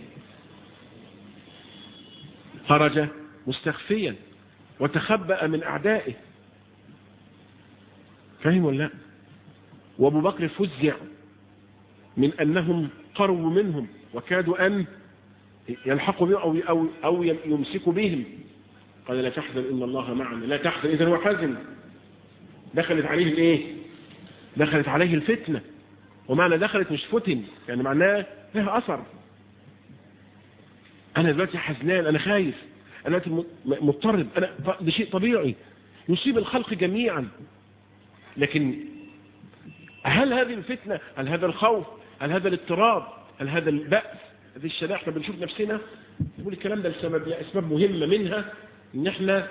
S1: خرج مستخفيا وتخبأ من أعدائه فهم ولا لا وابو بكر فزع من أنهم قربوا منهم وكادوا أن يلحقوا بهم أو, أو, أو يمسكوا بهم قال لا تحزن إن الله معنا لا تحزن إذن هو حزن دخلت عليه الايه دخلت عليه الفتنة ومعنى دخلت مش فتن يعني معناه لها أثر أنا دلوقتي حزنان أنا خايف أنا مضطرب أنا ده شيء طبيعي يصيب الخلق جميعا لكن هل هذه الفتنة هل هذا الخوف هل هذا الاضطراب هل هذا البأس هذه الشناعة احنا بنشوف نفسنا نقول الكلام ده لسبب لأسباب مهمة منها ان احنا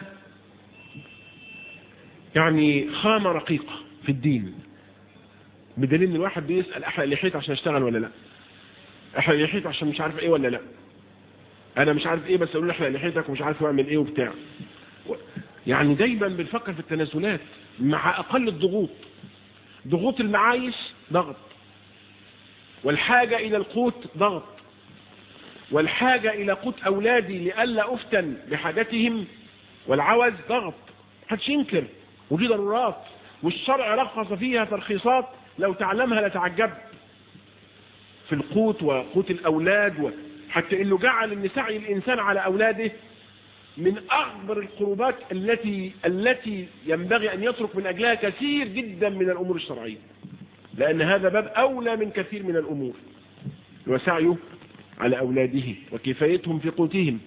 S1: يعني خامة رقيقة في الدين بدليل ان الواحد بيسأل احرق لحيت عشان اشتغل ولا لا احرق لحيت عشان مش عارف ايه ولا لا انا مش عارف ايه بس اقول له احرق لحيتك ومش عارف اعمل ايه وبتاع يعني دايما بنفكر في التنازلات مع اقل الضغوط ضغوط المعايش ضغط والحاجة الى القوت ضغط والحاجة الى قوت اولادي لألا افتن بحاجتهم والعوز ضغط محدش ينكر ودي ضرورات والشرع رخص فيها ترخيصات لو تعلمها لتعجبت في القوت وقوت الأولاد حتى إنه جعل أن سعي الإنسان على أولاده من أكبر القربات التي التي ينبغي أن يترك من أجلها كثير جدا من الأمور الشرعية لأن هذا باب أولى من كثير من الأمور وسعيه على أولاده وكفايتهم في قوتهم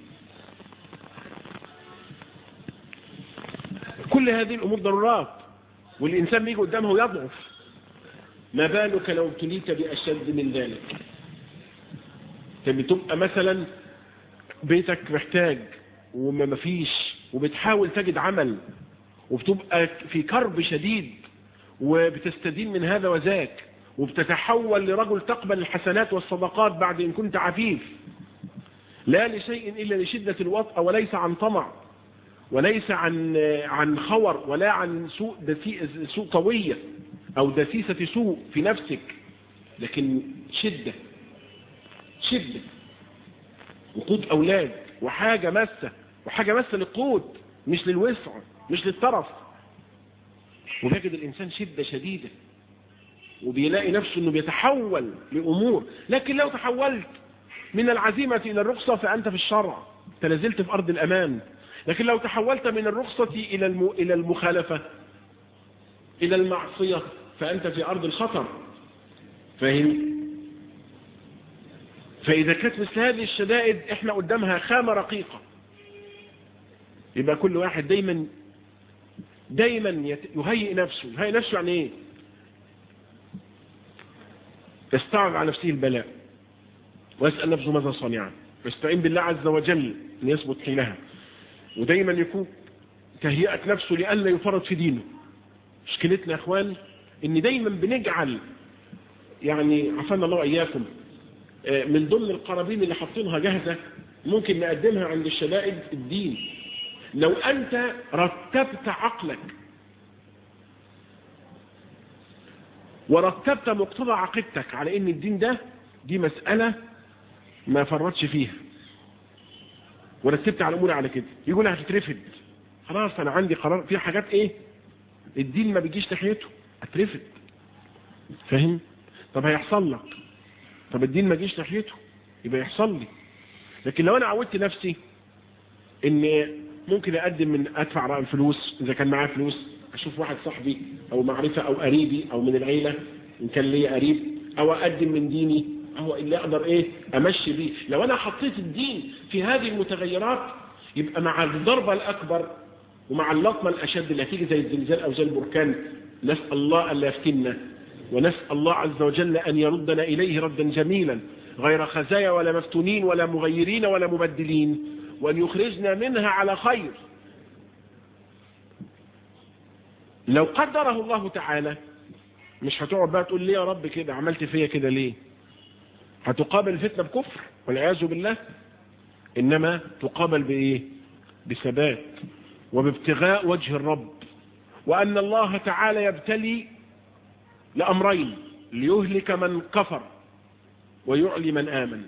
S1: كل هذه الأمور ضرورات والإنسان بيجي قدامه يضعف ما بالك لو ابتليت بأشد من ذلك بتبقى مثلا بيتك محتاج وما مفيش وبتحاول تجد عمل وبتبقى في كرب شديد وبتستدين من هذا وذاك وبتتحول لرجل تقبل الحسنات والصدقات بعد إن كنت عفيف لا لشيء إلا لشدة الوطأ وليس عن طمع وليس عن عن خور ولا عن سوء سوء طوية أو دسيسة سوء في نفسك لكن شدة شدة وقود أولاد وحاجة مسة وحاجة مسة للقود مش للوسع مش للطرف ويجد الإنسان شدة شديدة وبيلاقي نفسه انه بيتحول لامور لكن لو تحولت من العزيمة الى الرخصة فانت في الشرع تنزلت في ارض الامان لكن لو تحولت من الرخصة الى الى المخالفة الى المعصية فانت في ارض الخطر فاهم فاذا كانت مثل هذه الشدائد احنا قدامها خامة رقيقة يبقى كل واحد دايما دايما يهيئ نفسه يهيئ نفسه يعني ايه يستعرض على نفسه البلاء ويسأل نفسه ماذا صنع ويستعين بالله عز وجل أن يثبت حينها ودايما يكون تهيئة نفسه لألا يفرط في دينه مشكلتنا يا أخوان أن دايما بنجعل يعني عفانا الله وإياكم من ضمن القرابين اللي حاطينها جاهزة ممكن نقدمها عند الشدائد الدين لو أنت رتبت عقلك ورتبت مقتضى عقيدتك على ان الدين ده دي مسألة ما فرطش فيها ورتبت على الامور على كده يقول هتترفد خلاص انا عندي قرار في حاجات ايه الدين ما بيجيش ناحيته اترفد فاهم طب هيحصل لك طب الدين ما جيش ناحيته يبقى يحصل لي لكن لو انا عودت نفسي ان ممكن اقدم من ادفع رقم فلوس اذا كان معايا فلوس اشوف واحد صاحبي او معرفة او قريبي او من العيلة ان كان لي قريب او اقدم من ديني او اللي اقدر ايه امشي بيه لو انا حطيت الدين في هذه المتغيرات يبقى مع الضربة الاكبر ومع اللطمة الاشد اللي هتيجي زي الزلزال او زي البركان نسأل الله الا يفتنا ونسأل الله عز وجل ان يردنا اليه ردا جميلا غير خزايا ولا مفتونين ولا مغيرين ولا مبدلين وان يخرجنا منها على خير لو قدره الله تعالى مش هتقعد بقى تقول ليه يا رب كده عملت فيا كده ليه هتقابل الفتنة بكفر والعياذ بالله إنما تقابل بإيه بثبات وبابتغاء وجه الرب وأن الله تعالى يبتلي لأمرين ليهلك من كفر ويعلي من آمن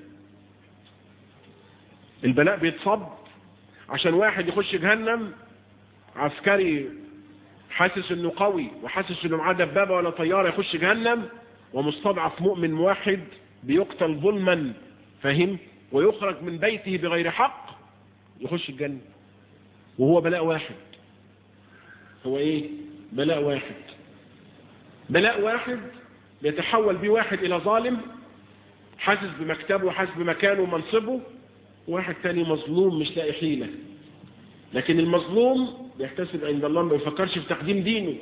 S1: البلاء بيتصب عشان واحد يخش جهنم عسكري حاسس انه قوي وحاسس انه معاه دبابه ولا طياره يخش جهنم ومستضعف مؤمن واحد بيقتل ظلما فاهم ويخرج من بيته بغير حق يخش الجنه وهو بلاء واحد هو ايه بلاء واحد بلاء واحد بيتحول بيه واحد الى ظالم حاسس بمكتبه وحاسس بمكانه ومنصبه واحد تاني مظلوم مش لاقي حيله لكن المظلوم بيحتسب عند الله ما بيفكرش في تقديم دينه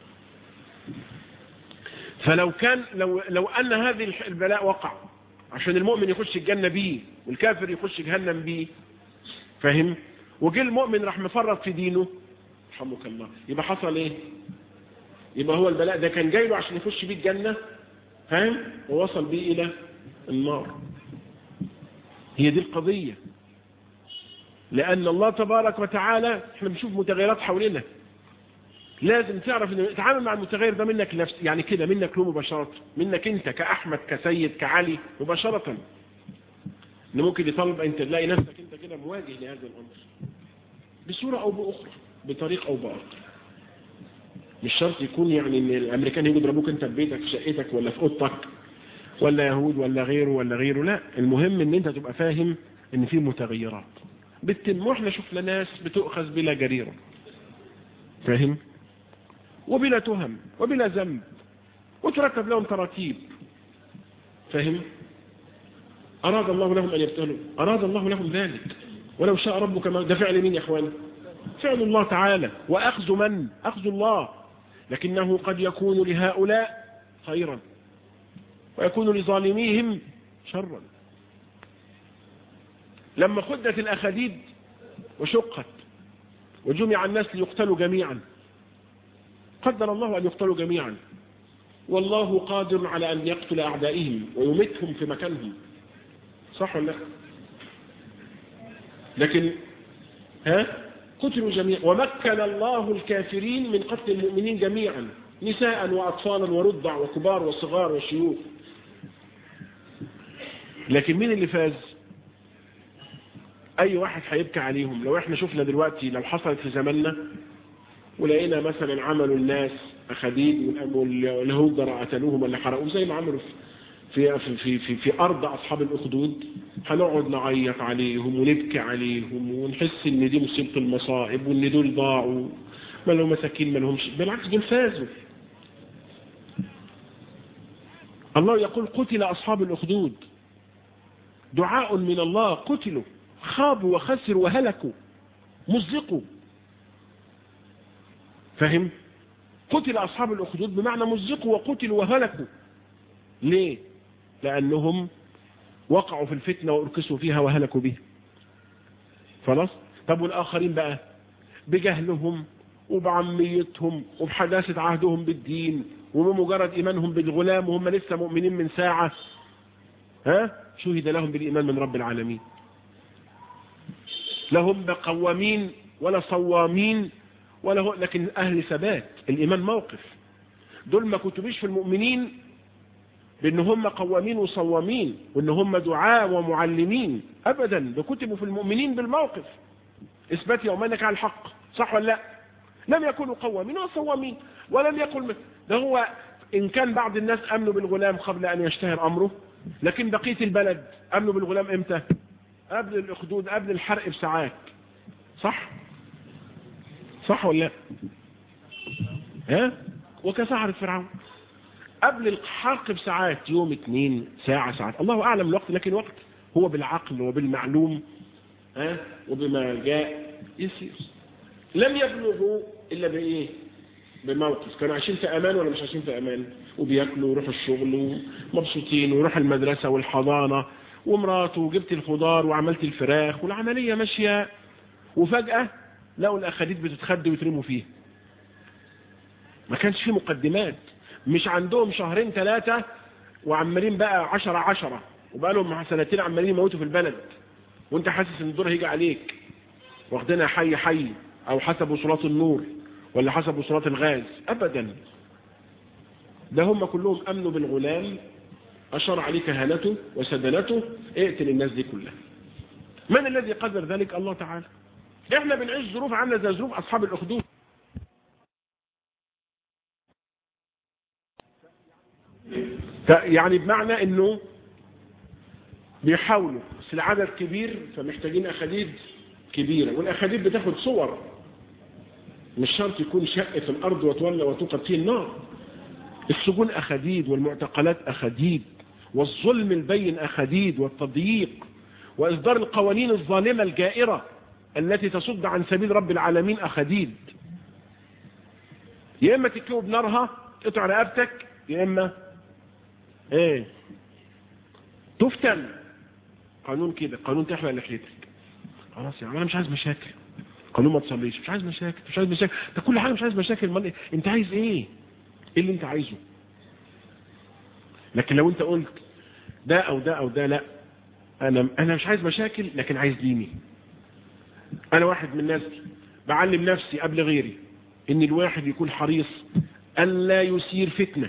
S1: فلو كان لو لو ان هذه البلاء وقع عشان المؤمن يخش الجنه بيه والكافر يخش جهنم بيه فاهم وجه المؤمن راح مفرط في دينه رحمك الله يبقى حصل ايه يبقى هو البلاء ده كان جاي له عشان يخش بيه الجنه فاهم ووصل بيه الى النار هي دي القضيه لأن الله تبارك وتعالى احنا بنشوف متغيرات حولنا لازم تعرف ان تعامل مع المتغير ده منك لنفس يعني كده منك له مباشرة منك انت كأحمد كسيد كعلي مباشرة ان ممكن يطلب انت تلاقي نفسك انت كده مواجه لهذا الامر بصورة او باخرى بطريق او باخر مش شرط يكون يعني ان الامريكان يجوا يضربوك انت في بيتك في شقتك ولا في اوضتك ولا يهود ولا غيره ولا غيره لا المهم ان انت تبقى فاهم ان في متغيرات بتتم واحنا شفنا ناس بتؤخذ بلا جريرة فاهم وبلا تهم وبلا ذنب وتركب لهم تراتيب فاهم أراد الله لهم أن يبتلوا أراد الله لهم ذلك ولو شاء ربك ما ده فعل مين يا أخوان فعل الله تعالى وأخذ من أخذ الله لكنه قد يكون لهؤلاء خيرا ويكون لظالميهم شرا لما خدت الأخديد وشقت وجمع الناس ليقتلوا جميعا قدر الله أن يقتلوا جميعا والله قادر على أن يقتل أعدائهم ويمتهم في مكانهم صح ولا لكن ها قتلوا جميعا ومكن الله الكافرين من قتل المؤمنين جميعا نساء وأطفالا ورضع وكبار وصغار وشيوخ لكن مين اللي فاز اي واحد هيبكي عليهم لو احنا شفنا دلوقتي لو حصلت في زماننا ولقينا مثلا عملوا الناس أخديد واليهود قتلوهم ولا حرقوهم زي ما عملوا في في في في, في أرض أصحاب الأخدود هنقعد نعيط عليهم ونبكي عليهم ونحس إن دي مصيبة المصائب وإن دول ضاعوا ما لهم مساكين ما لهمش بالعكس دول فازوا الله يقول قتل أصحاب الأخدود دعاء من الله قتلوا خابوا وخسروا وهلكوا مزقوا فهم قتل أصحاب الأخدود بمعنى مزقوا وقتلوا وهلكوا ليه لأنهم وقعوا في الفتنة واركسوا فيها وهلكوا بها خلاص طب والآخرين بقى بجهلهم وبعميتهم وبحداثة عهدهم بالدين وبمجرد إيمانهم بالغلام وهم لسه مؤمنين من ساعة ها شهد لهم بالإيمان من رب العالمين لهم بقوامين ولا صوامين ولا هو لكن أهل ثبات الإيمان موقف دول ما كتبش في المؤمنين بأن هم قوامين وصوامين وأن هم دعاء ومعلمين أبدا ده كتبوا في المؤمنين بالموقف إثبات يومانك على الحق صح ولا لا لم يكونوا قوامين وصوامين ولم يكن ده هو إن كان بعض الناس أمنوا بالغلام قبل أن يشتهر أمره لكن بقية البلد أمنوا بالغلام إمتى قبل الأخدود قبل الحرق بساعات صح صح ولا لا ها وكسحرة فرعون قبل الحرق بساعات يوم اتنين ساعة ساعات الله أعلم الوقت لكن الوقت هو بالعقل وبالمعلوم ها وبما جاء يسير لم يبلغوا إلا بإيه بموقف كانوا عايشين في أمان ولا مش عايشين في أمان وبياكلوا ويروحوا الشغل ومبسوطين ويروحوا المدرسة والحضانة ومراته وجبت الخضار وعملت الفراخ والعملية ماشية وفجأة لقوا الأخاديد بتتخد ويترموا فيه ما كانش فيه مقدمات مش عندهم شهرين ثلاثة وعمالين بقى عشرة عشرة وبقى لهم سنتين عمالين يموتوا في البلد وانت حاسس ان الدور هيجي عليك واخدينها حي حي او حسب وصولات النور ولا حسب وصولات الغاز ابدا ده هم كلهم امنوا بالغلام اشار عليه كهنته وسدنته اقتل الناس دي كلها من الذي قدر ذلك الله تعالى احنا بنعيش ظروف عامله زي ظروف اصحاب الاخدود يعني بمعنى انه بيحاولوا بس العدد كبير فمحتاجين اخاديد كبيرة والاخاديد بتاخد صور مش شرط يكون شق في الارض وتولى وتوقد فيه النار السجون اخاديد والمعتقلات اخاديد والظلم البين اخاديد والتضييق واصدار القوانين الظالمة الجائرة التي تصد عن سبيل رب العالمين اخاديد يا اما تكوي بنارها قطع رقبتك يا اما ايه تفتن قانون كده قانون تحلق لحيتك خلاص يا عم انا مش عايز مشاكل قانون ما تصليش مش عايز مشاكل مش عايز مشاكل ده كل حاجه مش عايز مشاكل من... انت عايز ايه ايه اللي انت عايزه لكن لو انت قلت ده او ده او ده لا انا انا مش عايز مشاكل لكن عايز ديني انا واحد من الناس بعلم نفسي قبل غيري ان الواحد يكون حريص الا يثير فتنه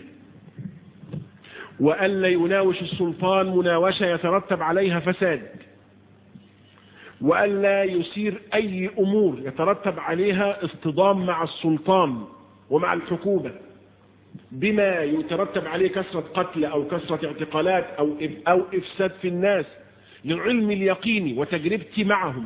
S1: وألا يناوش السلطان مناوشة يترتب عليها فساد وألا يسير أي أمور يترتب عليها اصطدام مع السلطان ومع الحكومة بما يترتب عليه كسرة قتل أو كسرة اعتقالات أو, أو إفساد في الناس للعلم اليقيني وتجربتي معهم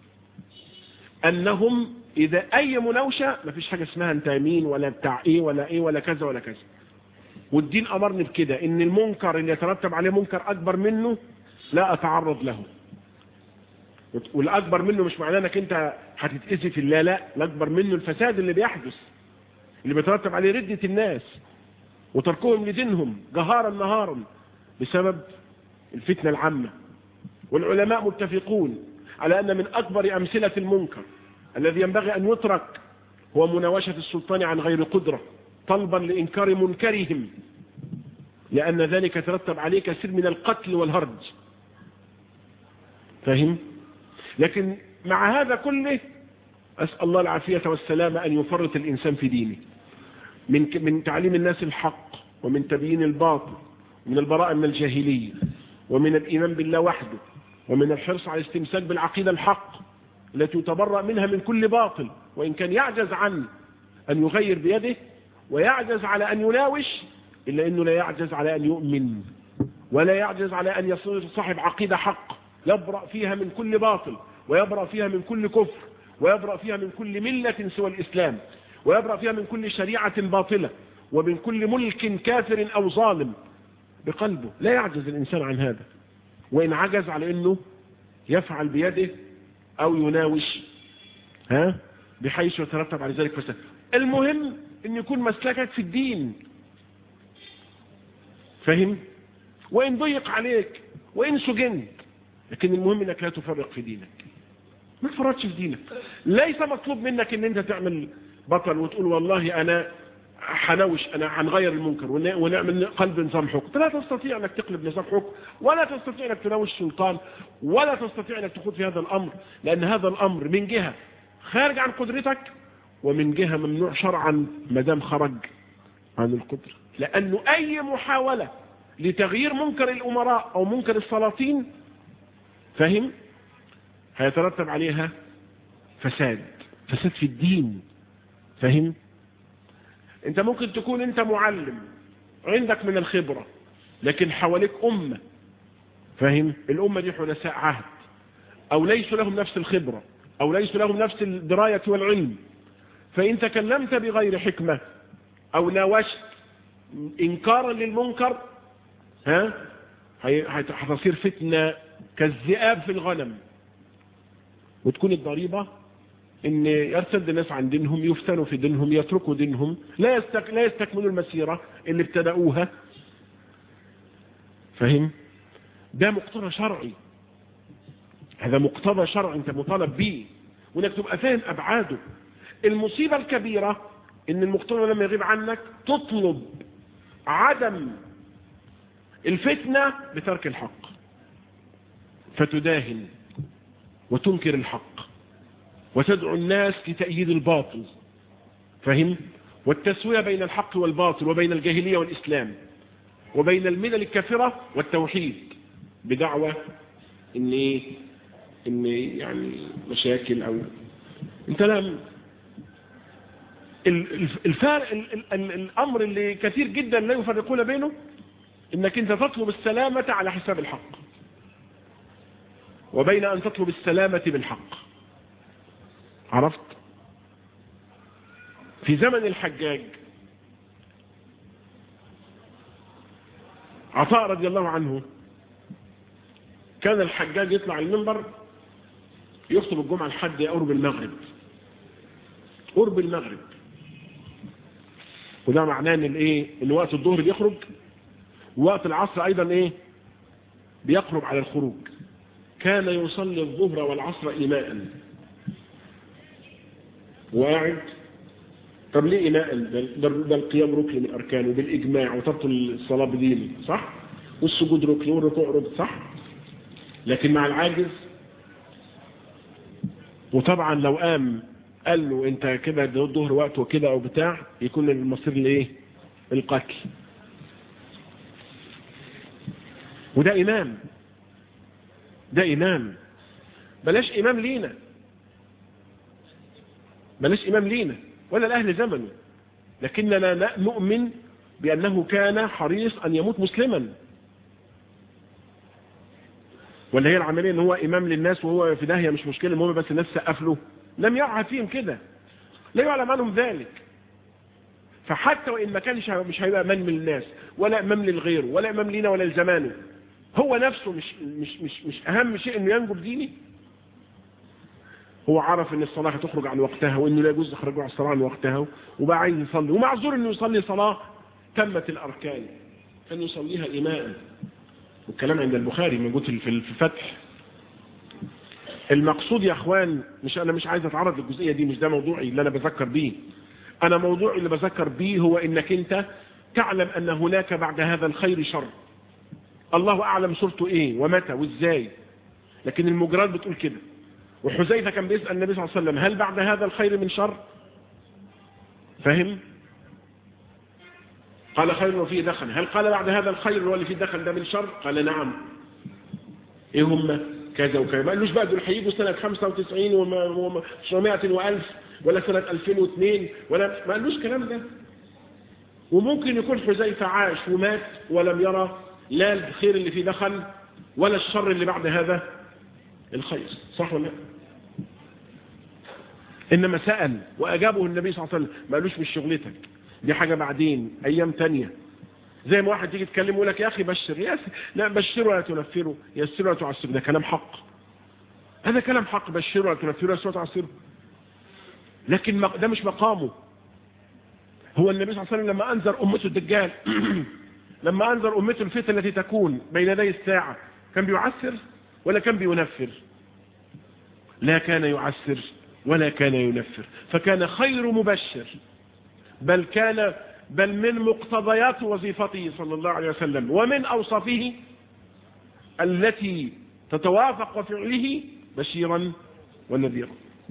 S1: أنهم إذا أي مناوشة ما فيش حاجة اسمها انت مين ولا بتاع إيه ولا إيه ولا كذا ولا كذا والدين أمرني بكده إن المنكر اللي يترتب عليه منكر أكبر منه لا أتعرض له والأكبر منه مش معناه أنك أنت هتتأذي في الله لا الأكبر منه الفساد اللي بيحدث اللي بيترتب عليه ردة الناس وتركهم لدينهم جهارا نهارا بسبب الفتنة العامة والعلماء متفقون على أن من أكبر أمثلة المنكر الذي ينبغي أن يترك هو مناوشة السلطان عن غير قدرة طلبا لإنكار منكرهم لأن ذلك يترتب عليه كثير من القتل والهرج فهم؟ لكن مع هذا كله أسأل الله العافية والسلامة أن يفرط الإنسان في دينه من من تعليم الناس الحق ومن تبيين الباطل ومن البراءة من الجاهلية ومن الإيمان بالله وحده ومن الحرص على الاستمساك بالعقيدة الحق التي يتبرأ منها من كل باطل وإن كان يعجز عن أن يغير بيده ويعجز على أن يناوش إلا أنه لا يعجز على أن يؤمن ولا يعجز على أن يصير صاحب عقيدة حق يبرأ فيها من كل باطل ويبرأ فيها من كل كفر ويبرأ فيها من كل ملة سوى الإسلام ويبرأ فيها من كل شريعة باطلة ومن كل ملك كافر أو ظالم بقلبه لا يعجز الإنسان عن هذا وإن عجز على أنه يفعل بيده أو يناوش ها بحيث يترتب على ذلك فساد المهم أن يكون مسلكك في الدين فهم وإن ضيق عليك وإن سجنت لكن المهم أنك لا تفرق في دينك ما تفرطش في دينك ليس مطلوب منك أن أنت تعمل بطل وتقول والله أنا حنوش أنا هنغير المنكر ونعمل قلب نظام حكم لا تستطيع أنك تقلب نظام حكم ولا تستطيع أنك تناوش سلطان ولا تستطيع أنك تخوض في هذا الأمر لأن هذا الأمر من جهة خارج عن قدرتك ومن جهة ممنوع شرعا ما دام خرج عن القدرة لأنه أي محاولة لتغيير منكر الأمراء أو منكر السلاطين فهم هيترتب عليها فساد فساد في الدين فهم انت ممكن تكون انت معلم عندك من الخبرة لكن حواليك أمة فهم الأمة دي حدثاء عهد أو ليس لهم نفس الخبرة أو ليس لهم نفس الدراية والعلم فإن تكلمت بغير حكمة أو ناوشت إنكارا للمنكر ها هتصير فتنة كالذئاب في الغنم وتكون الضريبة ان يرتد الناس عن دينهم يفتنوا في دينهم يتركوا دينهم لا يستك... لا يستكملوا المسيرة اللي ابتدأوها فهم ده مقتضى شرعي هذا مقتضى شرعي انت مطالب به وانك تبقى فاهم ابعاده المصيبة الكبيرة ان المقتضى لما يغيب عنك تطلب عدم الفتنة بترك الحق فتداهن وتنكر الحق وتدعو الناس لتأييد الباطل فهم والتسوية بين الحق والباطل وبين الجاهلية والإسلام وبين الملل الكافرة والتوحيد بدعوة ان ايه ان يعني مشاكل او انت لم الفارق الامر اللي كثير جدا لا يفرقون بينه انك انت تطلب السلامة على حساب الحق وبين ان تطلب السلامة بالحق عرفت في زمن الحجاج عطاء رضي الله عنه كان الحجاج يطلع المنبر يخطب الجمعة لحد قرب المغرب قرب المغرب وده معناه ان الايه ان وقت الظهر بيخرج ووقت العصر ايضا ايه بيقرب على الخروج كان يصلي الظهر والعصر إيماء وقاعد طب ليه إيماء ده, ده القيام ركن من أركانه بالإجماع وتبطل الصلاة بدينه صح والسجود ركن والركوع ركن صح لكن مع العاجز وطبعا لو قام قال له انت كده ده الظهر وقت وكده او بتاع يكون المصير لايه القتل وده إمام ده إمام بلاش إمام لينا بلاش إمام لينا ولا لأهل زمنه لكننا نؤمن بأنه كان حريص أن يموت مسلما ولا هي العملية ان هو إمام للناس وهو في داهية مش مشكلة المهم بس الناس سقف له لم يعهد فيهم كده لا يعلم عنهم ذلك فحتى وإن ما كانش مش هيبقى إمام للناس ولا إمام للغير ولا إمام لينا ولا لزمانه هو نفسه مش, مش, مش, مش أهم شيء أنه ينجو بديني هو عرف ان الصلاة هتخرج عن وقتها وانه لا يجوز اخرجه عن الصلاة عن وقتها وبقى عايز يصلي ومعذور انه يصلي صلاة تمت الاركان كان يصليها ايماء والكلام عند البخاري موجود في الفتح المقصود يا اخوان مش انا مش عايز اتعرض للجزئية دي مش ده موضوعي اللي انا بذكر بيه انا موضوعي اللي بذكر بيه هو انك انت تعلم ان هناك بعد هذا الخير شر الله اعلم صورته ايه ومتى وازاي لكن المجرات بتقول كده وحذيفة كان بيسأل النبي صلى الله عليه وسلم هل بعد هذا الخير من شر فهم قال خير وفيه دخل هل قال بعد هذا الخير واللي فيه دخل ده من شر قال نعم ايه هم كذا وكذا ما قالوش بقى دول هيجوا سنة 95 و900 وألف ولا سنة 2002 ولا ما قالوش كلام ده وممكن يكون حذيفة عاش ومات ولم يرى لا الخير اللي فيه دخل ولا الشر اللي بعد هذا الخير صح ولا لا إنما سأل وأجابه النبي صلى الله عليه وسلم ما قالوش مش شغلتك دي حاجة بعدين أيام تانية زي ما واحد تيجي تكلمه يقول لك يا أخي بشر يا أخي لا بشره ولا تنفره يسره ولا تعسره ده كلام حق هذا كلام حق بشره ولا تنفره يسره ولا تعسره لكن ده مش مقامه هو النبي صلى الله عليه وسلم لما أنذر أمته الدجال لما أنذر أمته الفتن التي تكون بين يدي الساعة كان بيعسر ولا كان بينفر لا كان يعسر ولا كان ينفر فكان خير مبشر بل كان بل من مقتضيات وظيفته صلى الله عليه وسلم ومن أوصافه التي تتوافق وفعله بشيرا ونذيرا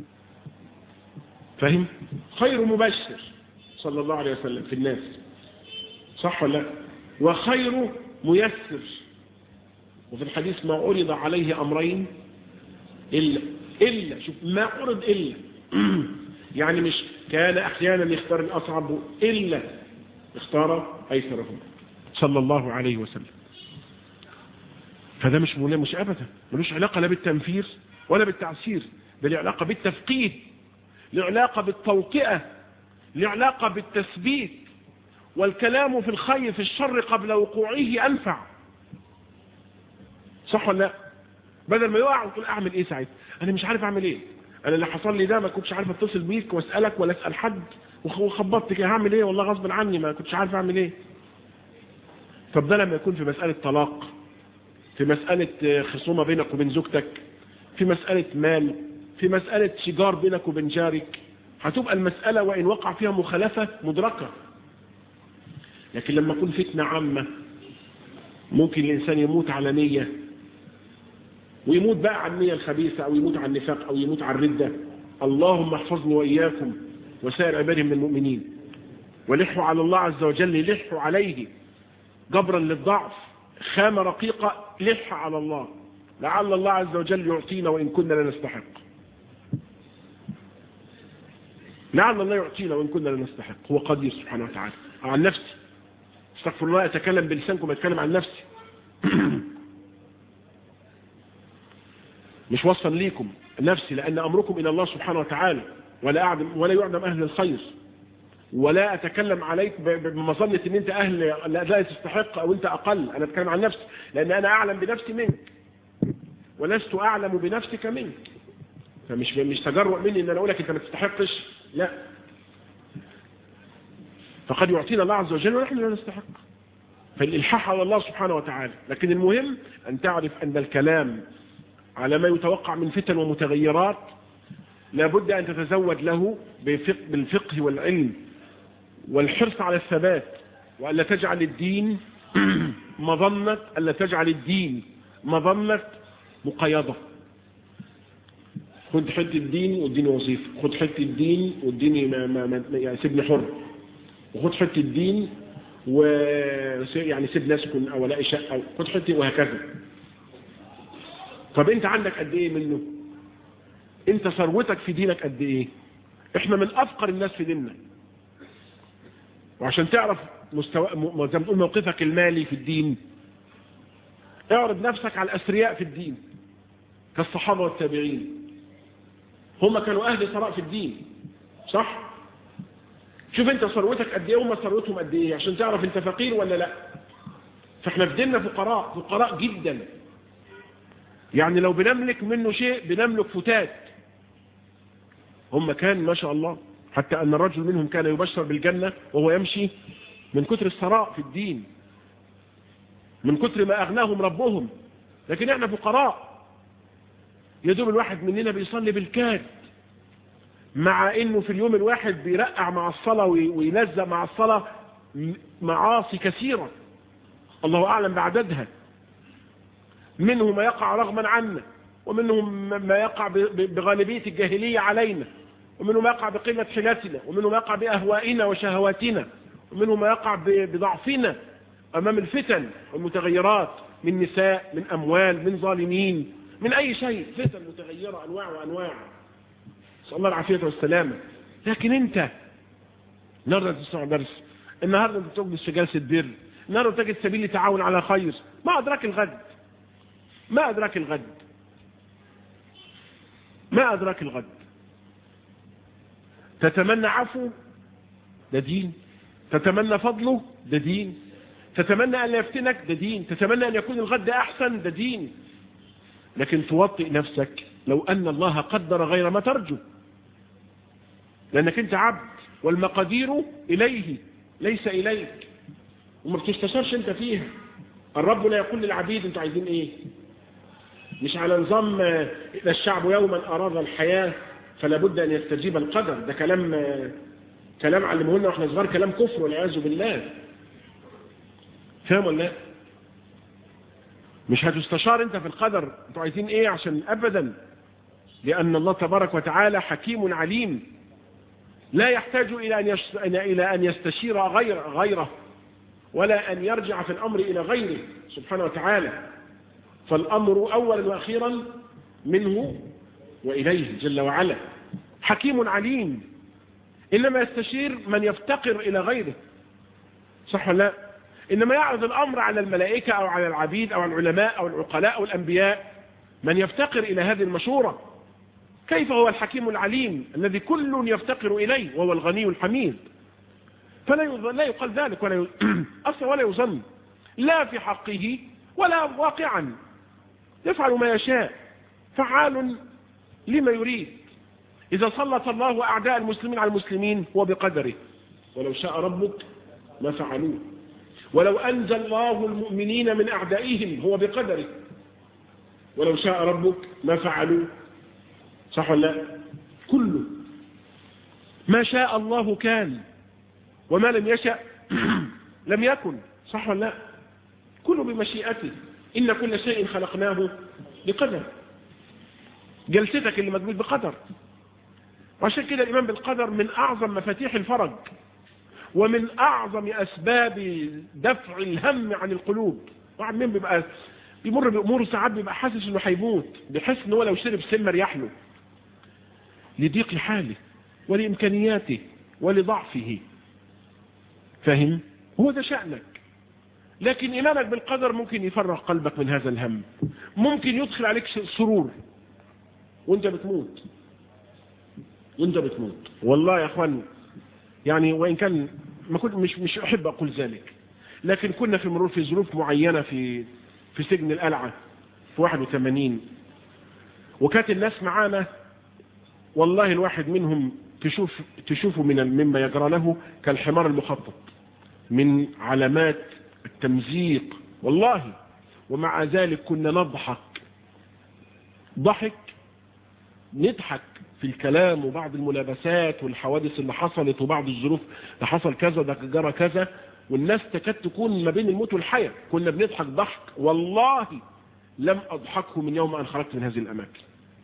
S1: فهم خير مبشر صلى الله عليه وسلم في الناس صح ولا لا وخير ميسر وفي الحديث ما عرض عليه أمرين إلا إلا شوف ما عرض إلا يعني مش كان أحيانا يختار الأصعب إلا اختار أيسرهم صلى الله عليه وسلم فده مش مش أبدا ملوش علاقة لا بالتنفير ولا بالتعسير ده له علاقة بالتفقيد له علاقة بالتوطئة له علاقة بالتثبيت والكلام في الخير في الشر قبل وقوعه أنفع صح ولا لا بدل ما يقع وتقول أعمل إيه ساعتها أنا مش عارف أعمل إيه أنا اللي حصل لي ده ما كنتش عارف أتصل بيك وأسألك ولا أسأل حد وخبطت كده هعمل إيه والله غصب عني ما كنتش عارف أعمل إيه طب ده لما يكون في مسألة طلاق في مسألة خصومة بينك وبين زوجتك في مسألة مال في مسألة شجار بينك وبين جارك هتبقى المسألة وإن وقع فيها مخالفة مدركة لكن لما يكون فتنة عامة ممكن الإنسان يموت على نية ويموت بقى على النية الخبيثة أو يموت على النفاق أو يموت على الردة اللهم احفظني وإياكم وسائر عباده من المؤمنين ولحوا على الله عز وجل لحوا عليه جبرا للضعف خامة رقيقة لح على الله لعل الله عز وجل يعطينا وإن كنا لا نستحق لعل الله يعطينا وإن كنا لا نستحق هو قدير سبحانه وتعالى عن نفسي استغفر الله أتكلم بلسانكم أتكلم عن نفسي مش وصفا ليكم نفسي لأن أمركم إلى الله سبحانه وتعالى ولا أعلم ولا يعلم أهل الخير ولا أتكلم عليك بمظنة أن أنت أهل لا تستحق أو أنت أقل أنا أتكلم عن نفسي لأن أنا أعلم بنفسي منك ولست أعلم بنفسك منك فمش مش تجرؤ مني أن أنا أقول لك أنت ما تستحقش لا فقد يعطينا الله عز وجل ونحن لا نستحق فالإلحاح على الله سبحانه وتعالى لكن المهم أن تعرف أن الكلام على ما يتوقع من فتن ومتغيرات لابد أن تتزود له بالفقه والعلم والحرص على الثبات وألا تجعل الدين مظنة ألا تجعل الدين مظنة مقيضة خد حتة الدين واديني وظيفة خد حتة الدين واديني ما ما ما يعني سيبني حر وخد حتة الدين و يعني سيبني اسكن او الاقي شقه خد حتة وهكذا طب انت عندك قد ايه منه انت ثروتك في دينك قد ايه احنا من افقر الناس في ديننا وعشان تعرف مستوى زي ما تقول موقفك المالي في الدين اعرض نفسك على الأثرياء في الدين كالصحابة والتابعين هم كانوا أهل ثراء في الدين صح شوف انت ثروتك قد ايه وهم ثروتهم قد ايه عشان تعرف انت فقير ولا لا فاحنا في ديننا فقراء فقراء جدا يعني لو بنملك منه شيء بنملك فتات هم كان ما شاء الله حتى أن الرجل منهم كان يبشر بالجنة وهو يمشي من كتر الثراء في الدين من كتر ما أغناهم ربهم لكن احنا فقراء يدوم الواحد مننا بيصلي بالكاد مع انه في اليوم الواحد بيرقع مع الصلاة وينزل مع الصلاة معاصي كثيرة الله أعلم بعددها منه ما يقع رغما عنا ومنهم ما يقع بغالبية الجاهلية علينا ومنه ما يقع بقلة حيلتنا ومنه ما يقع بأهوائنا وشهواتنا ومنه ما يقع بضعفنا أمام الفتن والمتغيرات من نساء من أموال من ظالمين من أي شيء فتن متغيرة أنواع وأنواع نسأل الله العافية والسلامة لكن أنت نرد تسمع درس النهاردة انت تجلس في جلسة بر النهاردة تجد سبيل لتعاون على خير ما أدراك الغد ما أدراك الغد ما أدراك الغد تتمنى عفو ده دين تتمنى فضله ده دين تتمنى أن لا يفتنك ده دين تتمنى أن يكون الغد أحسن ده دين لكن توطئ نفسك لو أن الله قدر غير ما ترجو لأنك أنت عبد والمقادير إليه ليس إليك وما بتستشارش أنت فيها الرب لا يقول للعبيد أنتوا عايزين إيه مش على نظام إذا الشعب يوما أراد الحياة فلا بد أن يستجيب القدر ده كلام كلام علمه لنا واحنا صغار كلام كفر والعياذ بالله فاهم ولا لا مش هتستشار انت في القدر انتوا عايزين ايه عشان ابدا لان الله تبارك وتعالى حكيم عليم لا يحتاج الى ان يش... الى ان يستشير غير غيره ولا ان يرجع في الامر الى غيره سبحانه وتعالى فالامر اولا واخيرا منه واليه جل وعلا حكيم عليم انما يستشير من يفتقر الى غيره صح ولا لا إنما يعرض الأمر على الملائكة أو على العبيد أو العلماء أو العقلاء أو الأنبياء من يفتقر إلى هذه المشورة كيف هو الحكيم العليم الذي كل يفتقر إليه وهو الغني الحميد فلا لا يقال ذلك ولا أصلا ولا يظن لا في حقه ولا واقعا يفعل ما يشاء فعال لما يريد إذا سلط الله أعداء المسلمين على المسلمين هو بقدره ولو شاء ربك ما فعلوه ولو أنزل الله المؤمنين من أعدائهم هو بقدره ولو شاء ربك ما فعلوا صح ولا لا كله ما شاء الله كان وما لم يشأ لم يكن صح ولا لا كله بمشيئته إن كل شيء خلقناه بقدر جلستك اللي مجمود بقدر وعشان كده الإيمان بالقدر من أعظم مفاتيح الفرج ومن أعظم أسباب دفع الهم عن القلوب واحد منهم بيبقى بيمر بأمور ساعات بيبقى حاسس إنه هيموت بيحس إن هو لو شرب سم ريح له لضيق حاله ولإمكانياته ولضعفه فاهم هو ده شأنك لكن إيمانك بالقدر ممكن يفرغ قلبك من هذا الهم ممكن يدخل عليك سرور وانت بتموت وانت بتموت والله يا اخوان يعني وإن كان ما كنت مش مش أحب أقول ذلك لكن كنا في مرور في ظروف معينة في في سجن القلعة في 81 وكانت الناس معانا والله الواحد منهم تشوف تشوفه من مما يجرى له كالحمار المخطط من علامات التمزيق والله ومع ذلك كنا نضحك ضحك نضحك في الكلام وبعض الملابسات والحوادث اللي حصلت وبعض الظروف اللي حصل كذا ده جرى كذا والناس تكاد تكون ما بين الموت والحياة كنا بنضحك ضحك والله لم أضحكه من يوم أن خرجت من هذه الأماكن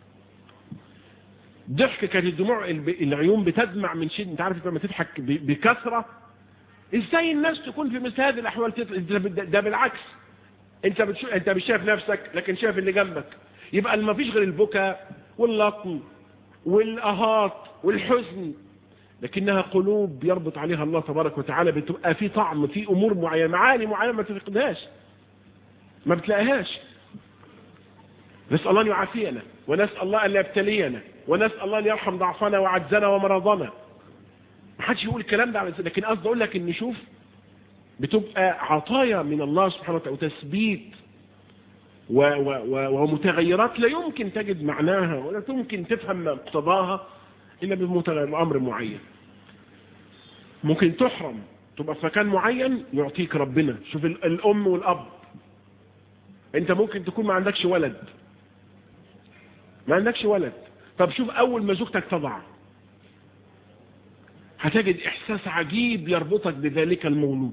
S1: ضحك كانت الدموع العيون بتدمع من شيء انت عارف لما تضحك بكثرة ازاي الناس تكون في مثل هذه الاحوال ده بالعكس انت بتشوف انت مش شايف نفسك لكن شايف اللي جنبك يبقى ما فيش غير البكاء واللطم والأهات والحزن لكنها قلوب يربط عليها الله تبارك وتعالى بتبقى في طعم في أمور معينة معاني معينة ما تفقدهاش ما بتلاقيهاش نسأل الله أن يعافينا ونسأل الله أن لا يبتلينا ونسأل الله أن يرحم ضعفنا وعجزنا ومرضنا ما حدش يقول الكلام ده لكن قصدي أقول لك أن شوف بتبقى عطايا من الله سبحانه وتعالى وتثبيت و و و ومتغيرات لا يمكن تجد معناها ولا يمكن تفهم مقتضاها إلا بأمر معين ممكن تحرم تبقى في مكان معين يعطيك ربنا شوف الأم والأب أنت ممكن تكون ما عندكش ولد ما عندكش ولد طب شوف أول ما زوجتك تضع هتجد إحساس عجيب يربطك بذلك المولود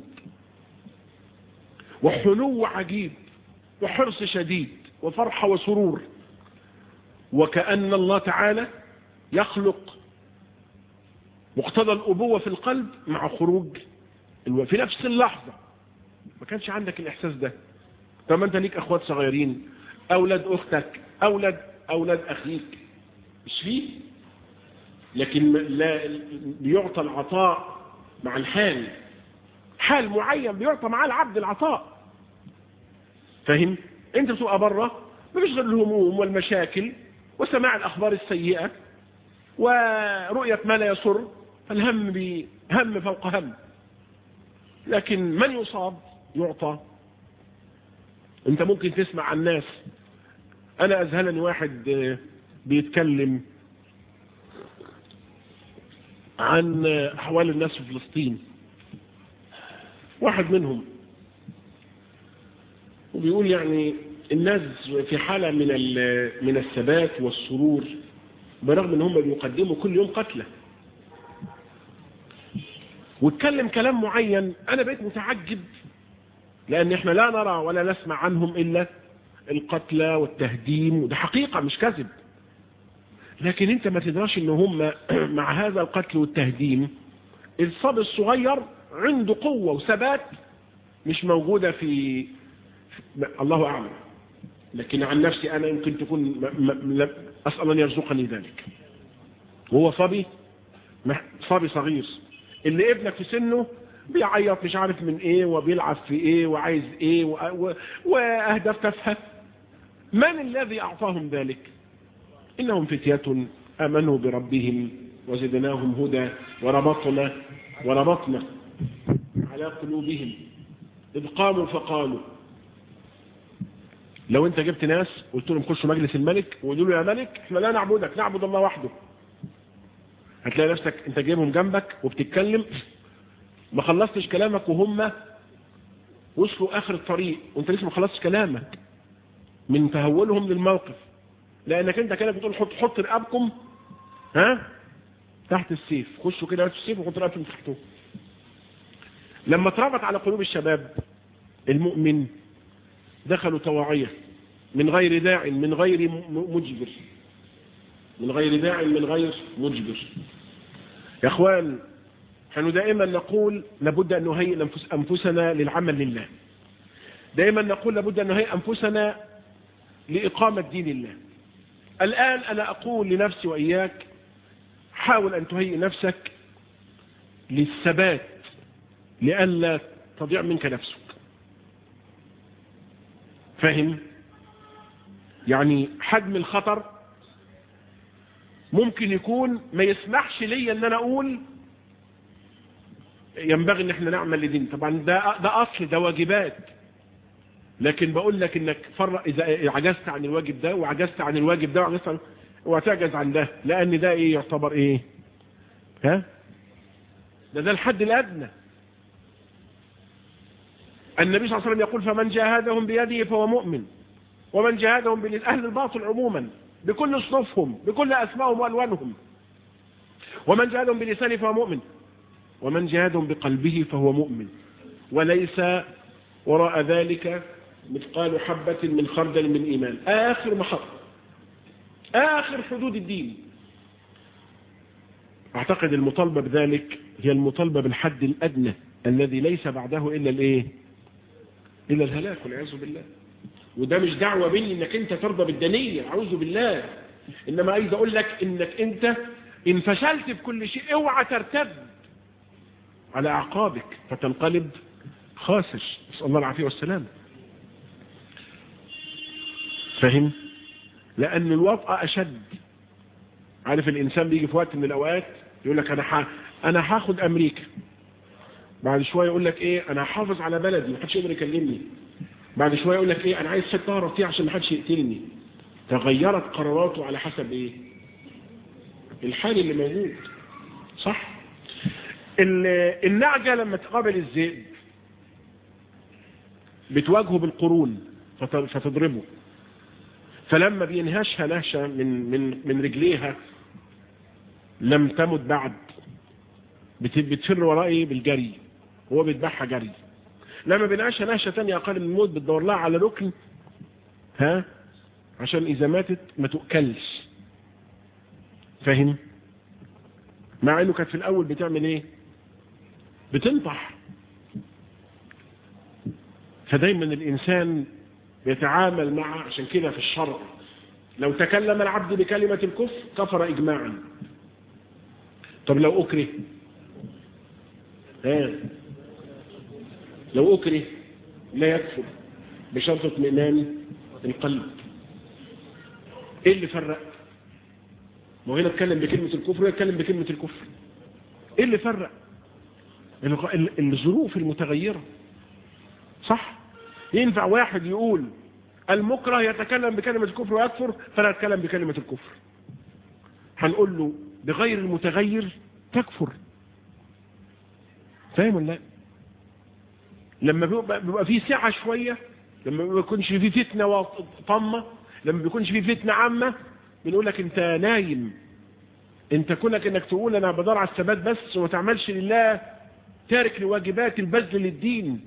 S1: وحنو عجيب وحرص شديد وفرحة وسرور وكأن الله تعالى يخلق مقتضى الأبوة في القلب مع خروج في نفس اللحظة ما كانش عندك الإحساس ده طب أنت ليك أخوات صغيرين أولاد أختك أولاد أولاد أخيك مش فيه لكن لا بيعطى العطاء مع الحال حال معين بيعطى معاه العبد العطاء فاهم انت بتبقى بره مفيش غير الهموم والمشاكل وسماع الاخبار السيئه ورؤيه ما لا يسر فالهم هم فوق هم لكن من يصاب يعطى انت ممكن تسمع عن ناس انا اذهلني واحد بيتكلم عن احوال الناس في فلسطين واحد منهم وبيقول يعني الناس في حالة من من الثبات والسرور برغم ان هم بيقدموا كل يوم قتلى واتكلم كلام معين انا بقيت متعجب لان احنا لا نرى ولا نسمع عنهم الا القتلى والتهديم وده حقيقة مش كذب لكن انت ما تدراش ان هم مع هذا القتل والتهديم الصبي الصغير عنده قوة وثبات مش موجودة في الله أعلم لكن عن نفسي أنا يمكن تكون م... م... أسأل أن يرزقني ذلك وهو صبي صبي صغير اللي ابنك في سنه بيعيط مش عارف من ايه وبيلعب في ايه وعايز ايه و... و... واهداف تافهه من الذي اعطاهم ذلك انهم فتية امنوا بربهم وزدناهم هدى وربطنا وربطنا على قلوبهم اذ قاموا فقالوا لو انت جبت ناس قلت لهم خشوا مجلس الملك وقولوا له يا ملك احنا لا نعبدك نعبد الله وحده هتلاقي نفسك انت جايبهم جنبك وبتتكلم ما خلصتش كلامك وهم وصلوا اخر الطريق وانت لسه ما خلصتش كلامك من تهولهم للموقف لانك انت كده بتقول حط حط رقابكم ها تحت السيف خشوا كده تحت السيف وحط رقابكم تحته لما اتربط على قلوب الشباب المؤمن دخلوا طواعية من غير داع من غير مجبر من غير داع من غير مجبر يا اخوان نحن دائما نقول لابد أن نهيئ أنفسنا للعمل لله دائما نقول لابد أن نهيئ أنفسنا لإقامة دين الله الآن أنا أقول لنفسي وإياك حاول أن تهيئ نفسك للثبات لئلا تضيع منك نفسك فهم يعني حجم الخطر ممكن يكون ما يسمحش لي ان انا اقول ينبغي ان احنا نعمل لدين طبعا ده ده اصل ده واجبات لكن بقول لك انك فرق اذا عجزت عن الواجب ده وعجزت عن الواجب ده وعجزت عن وتعجز عن ده لان ده ايه يعتبر ايه ها ده ده الحد الادنى النبي صلى الله عليه وسلم يقول فمن جاهدهم بيده فهو مؤمن ومن جاهدهم بالأهل الباطل عموما بكل صنفهم بكل أسمائهم وألوانهم ومن جاهدهم بلسانه فهو مؤمن ومن جاهدهم بقلبه فهو مؤمن وليس وراء ذلك مثقال حبة من خردل من إيمان آخر محط آخر حدود الدين أعتقد المطالبة بذلك هي المطالبة بالحد الأدنى الذي ليس بعده إلا الإيه إلا الهلاك والعياذ بالله وده مش دعوة مني انك انت ترضى بالدنية اعوذ بالله انما عايز اقول لك انك انت ان فشلت في كل شيء اوعى ترتد على اعقابك فتنقلب خاسر نسال الله العافيه والسلام فهم لان الوطأ اشد عارف الانسان بيجي في وقت من الاوقات يقول لك انا ح... انا هاخد امريكا بعد شويه يقول لك ايه انا هحافظ على بلدي محدش يقدر يكلمني بعد شويه يقول لك ايه انا عايز حته اهرب فيها عشان ما حدش يقتلني تغيرت قراراته على حسب ايه الحال اللي موجود صح النعجه لما تقابل الذئب بتواجهه بالقرون فتضربه فلما بينهشها نهشه من من من رجليها لم تمت بعد بتفر ورائه بالجري هو بيذبحها جري لما بنعيشها نهشة تانية أقل من الموت بتدور لها على ركن ها عشان إذا ماتت ما تؤكلش فاهم مع إنه كانت في الأول بتعمل إيه بتنطح فدايما الإنسان يتعامل مع عشان كده في الشرع لو تكلم العبد بكلمة الكفر كفر إجماعا طب لو أكره ها لو أكره لا يكفر بشرط اطمئنان القلب ايه اللي فرق ما هو هنا اتكلم بكلمة الكفر وهنا اتكلم بكلمة الكفر ايه اللي فرق الظروف المتغيرة صح ينفع واحد يقول المكره يتكلم بكلمة الكفر ويكفر فلا يتكلم بكلمة الكفر هنقول له بغير المتغير تكفر فاهم ولا لا لما بيبقى, بيبقى فيه سعة شوية لما ما بيكونش فيه فتنة طمة لما بيكونش فيه فتنة عامة بنقول لك انت نايم انت كونك انك تقول انا بدور على الثبات بس وما تعملش لله تارك لواجبات البذل للدين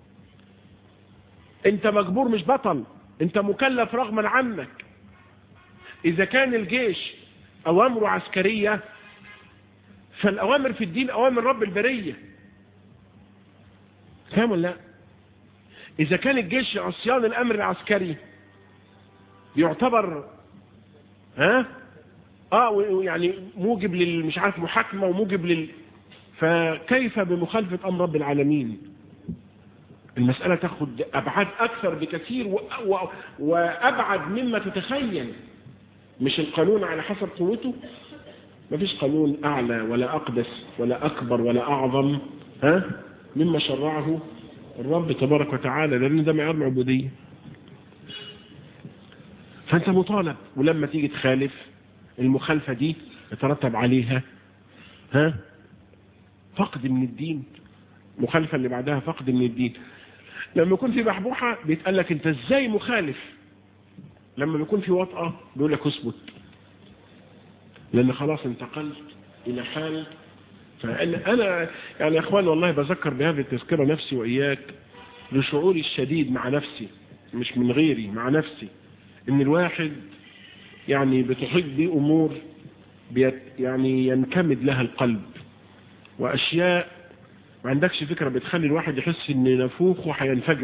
S1: انت مجبور مش بطل انت مكلف رغما عنك اذا كان الجيش اوامره عسكرية فالاوامر في الدين اوامر رب البرية فاهم ولا لا اذا كان الجيش عصيان الامر العسكري يعتبر ها اه يعني موجب لل مش عارف محاكمه وموجب لل فكيف بمخالفه امر رب العالمين المساله تاخد ابعاد اكثر بكثير و... و... وابعد مما تتخيل مش القانون على حسب قوته مفيش قانون اعلى ولا اقدس ولا اكبر ولا اعظم ها مما شرعه الرب تبارك وتعالى لان ده معيار العبوديه فانت مطالب ولما تيجي تخالف المخالفة دي يترتب عليها ها فقد من الدين مخالفة اللي بعدها فقد من الدين لما يكون في بحبوحة بيتقال لك انت ازاي مخالف لما بيكون في وطأة بيقول لك اثبت لان خلاص انتقلت الى حال فأنا أنا يعني يا اخوان والله بذكر بهذه التذكرة نفسي وإياك لشعوري الشديد مع نفسي مش من غيري مع نفسي ان الواحد يعني بتحيط به امور بيت يعني ينكمد لها القلب واشياء ما عندكش فكرة بتخلي الواحد يحس ان نفوخه هينفجر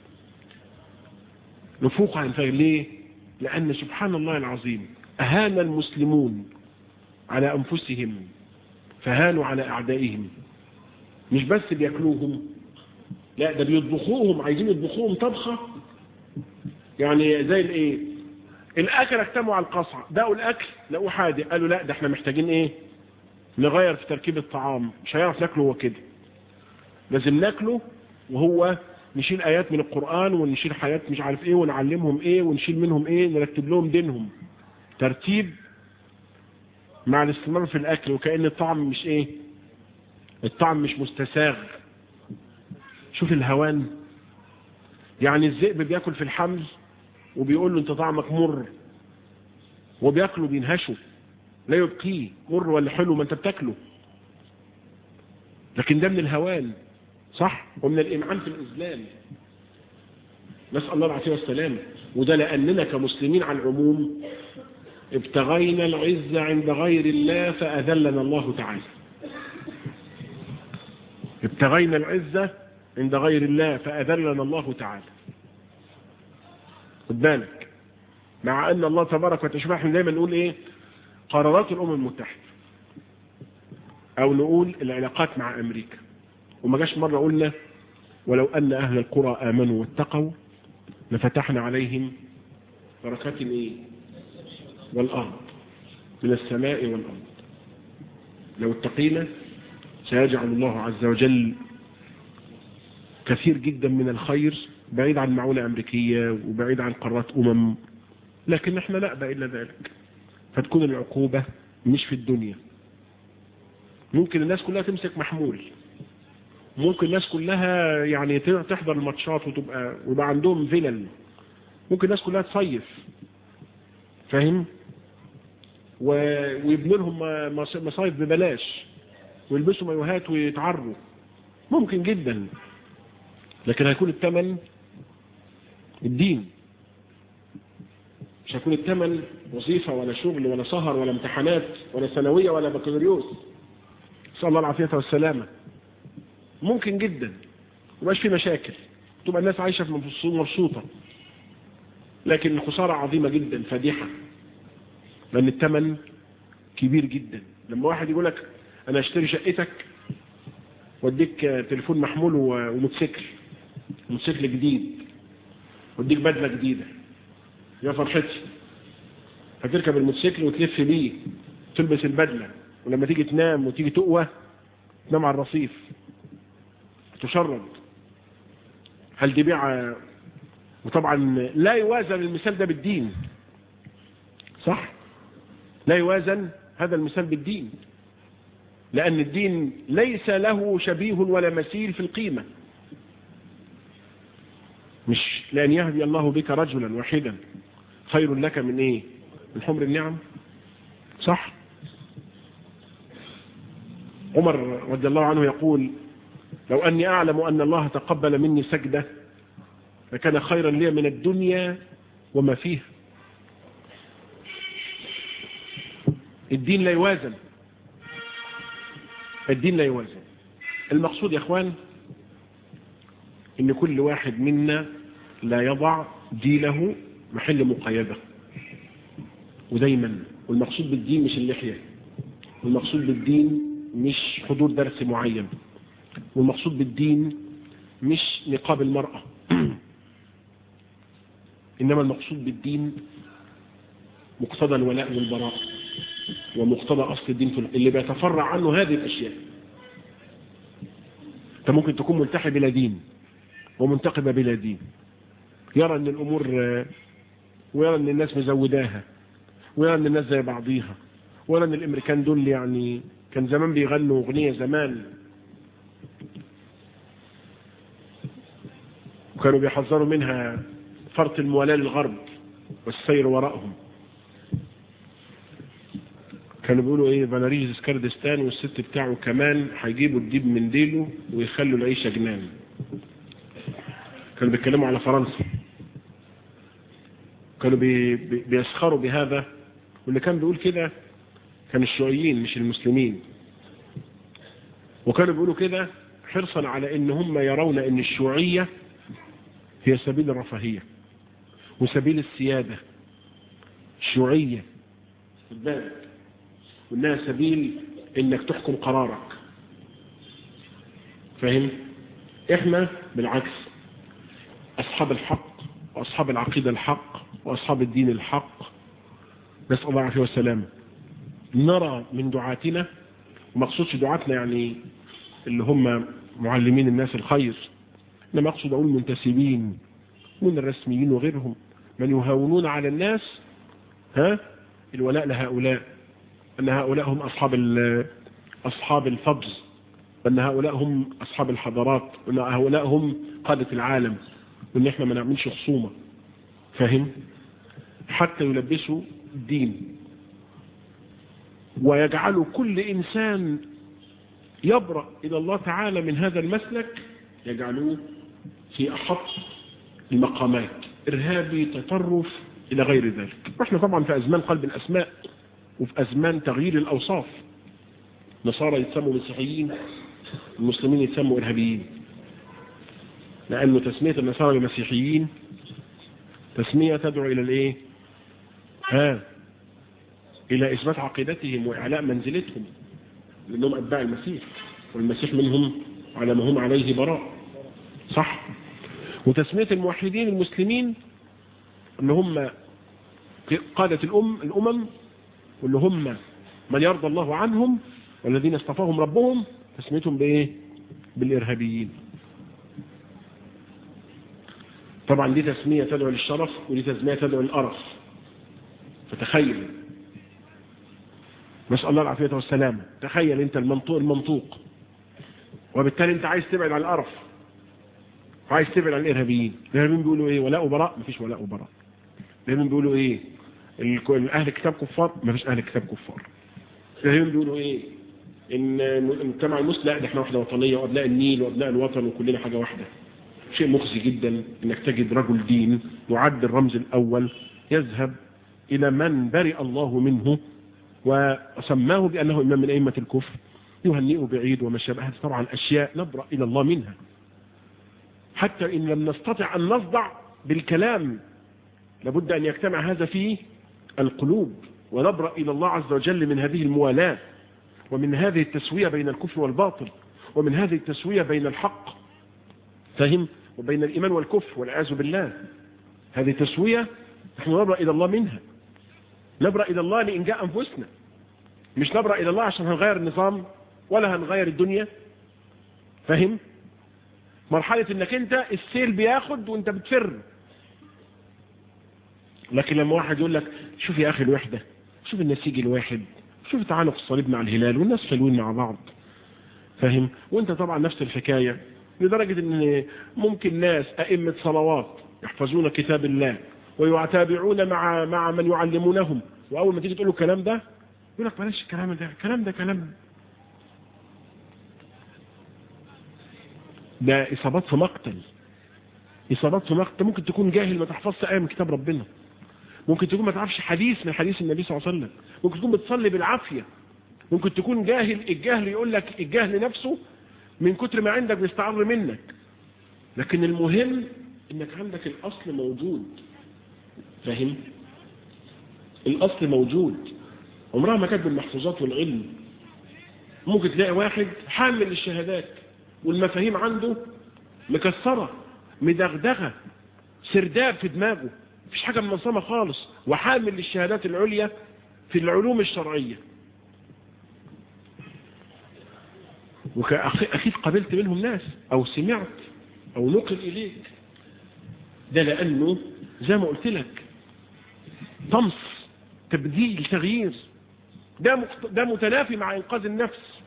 S1: نفوخه هينفجر ليه لان سبحان الله العظيم اهان المسلمون على انفسهم فهانوا على اعدائهم مش بس بياكلوهم لا ده بيطبخوهم عايزين يطبخوهم طبخة يعني زي الايه الاكل اجتمعوا على القصعة دقوا الاكل لقوا حادق قالوا لا ده احنا محتاجين ايه نغير في تركيب الطعام مش هيعرف ناكله هو كده لازم ناكله وهو نشيل ايات من القرآن ونشيل حاجات مش عارف ايه ونعلمهم ايه ونشيل منهم ايه نرتب لهم دينهم ترتيب مع الاستمرار في الاكل وكأن الطعم مش ايه الطعم مش مستساغ شوف الهوان يعني الذئب بياكل في الحمل وبيقول له انت طعمك مر وبياكله بينهشه لا يبقيه مر ولا حلو ما انت بتاكله لكن ده من الهوان صح ومن الإمعان في الإذلال نسأل الله العافية والسلام وده لأننا كمسلمين على العموم ابتغينا العزة عند غير الله فأذلنا الله تعالى ابتغينا العزة عند غير الله فأذلنا الله تعالى خد بالك مع أن الله تبارك وتعالى احنا دايما نقول إيه قرارات الأمم المتحدة أو نقول العلاقات مع أمريكا وما جاش مرة قلنا ولو أن أهل القرى آمنوا واتقوا لفتحنا عليهم بركات إيه والأرض من السماء والأرض لو اتقينا سيجعل الله عز وجل كثير جدا من الخير بعيد عن معونة أمريكية وبعيد عن قارات أمم لكن احنا لا بقى إلا ذلك فتكون العقوبة مش في الدنيا ممكن الناس كلها تمسك محمول ممكن الناس كلها يعني تحضر الماتشات وتبقى ويبقى عندهم فلل ممكن الناس كلها تصيف فاهم ويبنوا لهم مصايف ببلاش ويلبسوا مايوهات ويتعروا ممكن جدا لكن هيكون الثمن الدين مش هيكون الثمن وظيفة ولا شغل ولا سهر ولا امتحانات ولا ثانوية ولا بكالوريوس نسأل الله العافية والسلامة ممكن جدا وماش في مشاكل تبقى الناس عايشة في مبسوطة لكن الخسارة عظيمة جدا فادحة لأن الثمن كبير جدا لما واحد يقول لك أنا اشتري شقتك واديك تليفون محمول وموتوسيكل موتوسيكل جديد واديك بدلة جديدة يا فرحتي هتركب الموتوسيكل وتلف بيه تلبس البدلة ولما تيجي تنام وتيجي تقوى تنام على الرصيف تشرد هل دي بيع وطبعا لا يوازن المثال ده بالدين صح لا يوازن هذا المثال بالدين لأن الدين ليس له شبيه ولا مثيل في القيمة مش لأن يهدي الله بك رجلا واحدا خير لك من ايه من حمر النعم صح عمر رضي الله عنه يقول لو أني أعلم أن الله تقبل مني سجدة لكان خيرا لي من الدنيا وما فيها الدين لا يوازن الدين لا يوازن المقصود يا اخوان ان كل واحد منا لا يضع دينه محل مقايدة ودايما والمقصود بالدين مش اللحية والمقصود بالدين مش حضور درس معين والمقصود بالدين مش نقاب المرأة إنما المقصود بالدين مقتضى الولاء والبراء ومقتضى أصل الدين في اللي بيتفرع عنه هذه الأشياء أنت ممكن تكون ملتحي بلا دين ومنتقبة بلا دين يرى أن الأمور ويرى أن الناس مزوداها ويرى أن الناس زي بعضيها ويرى أن الأمريكان دول يعني كان زمان بيغنوا أغنية زمان وكانوا بيحذروا منها فرط الموالاة للغرب والسير وراءهم كانوا بيقولوا ايه بناريز كردستان والست بتاعه كمان هيجيبوا الديب من ديله ويخلوا العيشة جنان كانوا بيتكلموا على فرنسا كانوا بي بي بيسخروا بهذا واللي كان بيقول كده كان الشيوعيين مش المسلمين وكانوا بيقولوا كده حرصا على ان هم يرون ان الشيوعية هي سبيل الرفاهية وسبيل السيادة الشيوعية بالك وانها سبيل انك تحكم قرارك فاهم احنا بالعكس اصحاب الحق واصحاب العقيدة الحق واصحاب الدين الحق نسأل الله العافية والسلام نرى من دعاتنا ومقصودش دعاتنا يعني اللي هم معلمين الناس الخير انما اقصد اقول منتسبين من الرسميين وغيرهم من يهاونون على الناس ها الولاء لهؤلاء أن هؤلاء هم أصحاب أصحاب الفضل وأن هؤلاء هم أصحاب الحضارات وأن هؤلاء هم قادة العالم وأن إحنا ما نعملش خصومة فاهم حتى يلبسوا الدين ويجعلوا كل إنسان يبرأ إلى الله تعالى من هذا المسلك يجعلوه في أحط المقامات إرهابي تطرف إلى غير ذلك وإحنا طبعا في أزمان قلب الأسماء وفي أزمان تغيير الأوصاف نصارى يتسموا مسيحيين المسلمين يتسموا إرهابيين لأنه تسمية النصارى المسيحيين تسمية تدعو إلى الإيه ها إلى إثبات عقيدتهم وإعلاء منزلتهم لأنهم أتباع المسيح والمسيح منهم على ما هم عليه براء صح وتسمية الموحدين المسلمين ان هم قادة الأم الأمم واللي هم من يرضى الله عنهم والذين اصطفاهم ربهم تسميتهم بإيه بالإرهابيين طبعا دي تسمية تدعو للشرف ودي تسمية تدعو للقرف فتخيل نسأل الله العافية والسلامة تخيل انت المنطوق المنطوق وبالتالي انت عايز تبعد عن القرف وعايز تبعد عن الارهابيين الارهابيين بيقولوا ايه ولاء وبراء مفيش ولاء وبراء الارهابيين بيقولوا ايه اهل كتاب كفار مفيش اهل كتاب كفار الارهابيين بيقولوا ايه ان المجتمع المسلم لا احنا وحده وطنيه وابناء النيل وابناء الوطن وكلنا حاجه واحده شيء مخزي جدا انك تجد رجل دين يعد الرمز الاول يذهب الى من برئ الله منه وسماه بانه امام من ائمه الكفر يهنئه بعيد وما شابه هذه طبعا اشياء نبرأ الى الله منها حتى إن لم نستطع أن نصدع بالكلام لابد أن يجتمع هذا في القلوب ونبرأ إلى الله عز وجل من هذه الموالاة ومن هذه التسوية بين الكفر والباطل ومن هذه التسوية بين الحق فهم وبين الإيمان والكفر والعياذ بالله هذه تسوية نحن نبرأ إلى الله منها نبرأ إلى الله لإنجاء أنفسنا مش نبرأ إلى الله عشان هنغير النظام ولا هنغير الدنيا فاهم مرحلة انك انت السيل بياخد وانت بتفر لكن لما واحد يقول لك شوف يا اخي الوحدة شوف النسيج الواحد شوف تعالق الصليب مع الهلال والناس حلوين مع بعض فاهم وانت طبعا نفس الحكاية لدرجة ان ممكن ناس ائمة صلوات يحفظون كتاب الله ويتابعون مع مع من يعلمونهم واول ما تيجي تقول له الكلام ده يقول لك بلاش الكلام ده الكلام ده كلام ده إصابات في مقتل إصابات في مقتل ممكن تكون جاهل ما تحفظش آية من كتاب ربنا ممكن تكون ما تعرفش حديث من حديث النبي صلى الله عليه وسلم ممكن تكون بتصلي بالعافية ممكن تكون جاهل الجهل يقول لك الجهل نفسه من كتر ما عندك بيستعر منك لكن المهم انك عندك الاصل موجود فاهم الاصل موجود عمرها ما كانت بالمحفوظات والعلم ممكن تلاقي واحد حامل الشهادات والمفاهيم عنده مكسرة مدغدغة سرداب في دماغه مفيش حاجة منظمة خالص وحامل للشهادات العليا في العلوم الشرعية وأكيد قابلت منهم ناس أو سمعت أو نقل إليك ده لأنه زي ما قلت لك طمس تبديل تغيير ده, مقت... ده متنافي مع إنقاذ النفس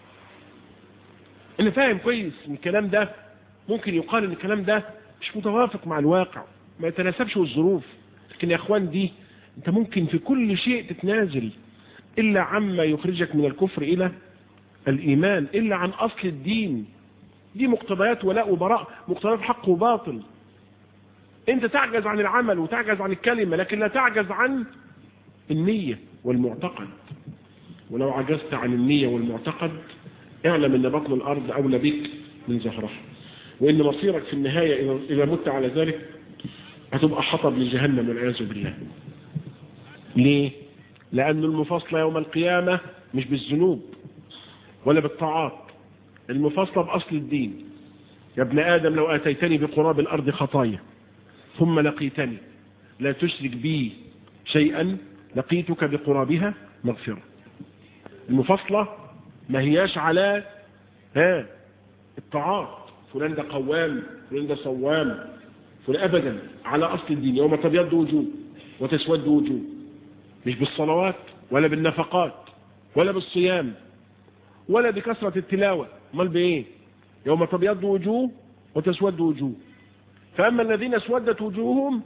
S1: انا فاهم كويس ان الكلام ده ممكن يقال ان الكلام ده مش متوافق مع الواقع ما يتناسبش الظروف لكن يا اخوان دي انت ممكن في كل شيء تتنازل الا عما يخرجك من الكفر الى الايمان الا عن اصل الدين دي مقتضيات ولاء وبراء مقتضيات حق وباطل انت تعجز عن العمل وتعجز عن الكلمة لكن لا تعجز عن النية والمعتقد ولو عجزت عن النية والمعتقد اعلم ان بطن الارض اولى بك من زهرها وان مصيرك في النهاية اذا مت على ذلك هتبقى حطب لجهنم والعياذ بالله ليه لان المفاصلة يوم القيامة مش بالذنوب ولا بالطاعات المفاصلة باصل الدين يا ابن ادم لو اتيتني بقراب الارض خطايا ثم لقيتني لا تشرك بي شيئا لقيتك بقرابها مغفرة المفاصلة ما هياش على ها الطاعات فلان ده قوام فلان ده صوام فلان ابدا على اصل الدين يوم تبيض وجوه وتسود وجوه مش بالصلوات ولا بالنفقات ولا بالصيام ولا بكثرة التلاوة امال بايه يوم تبيض وجوه وتسود وجوه فأما الذين اسودت وجوههم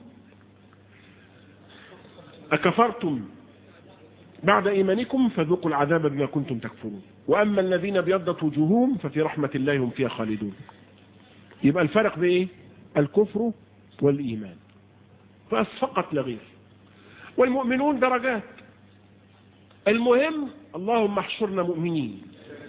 S1: أكفرتم بعد إيمانكم فذوقوا العذاب بما كنتم تكفرون وأما الذين بيضت وجوههم ففي رحمة الله هم فيها خالدون يبقى الفرق بإيه الكفر والإيمان بس فقط لا غير والمؤمنون درجات المهم اللهم احشرنا مؤمنين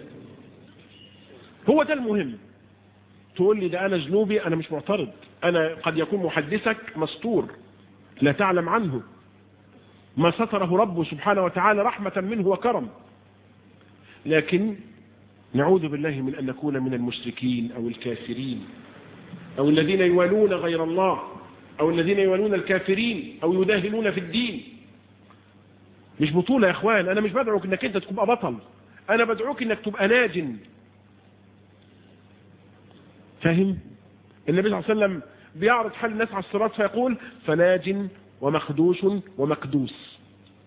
S1: هو ده المهم تقول لي ده أنا جنوبي أنا مش معترض أنا قد يكون محدثك مستور لا تعلم عنه ما ستره ربه سبحانه وتعالى رحمة منه وكرم لكن نعوذ بالله من أن نكون من المشركين أو الكافرين أو الذين يوالون غير الله أو الذين يوالون الكافرين أو يداهنون في الدين مش بطولة يا أخوان أنا مش بدعوك أنك أنت تبقى بطل أنا بدعوك أنك تبقى ناجن فاهم النبي صلى الله عليه وسلم بيعرض حال الناس على الصراط فيقول فناج ومخدوش ومكدوس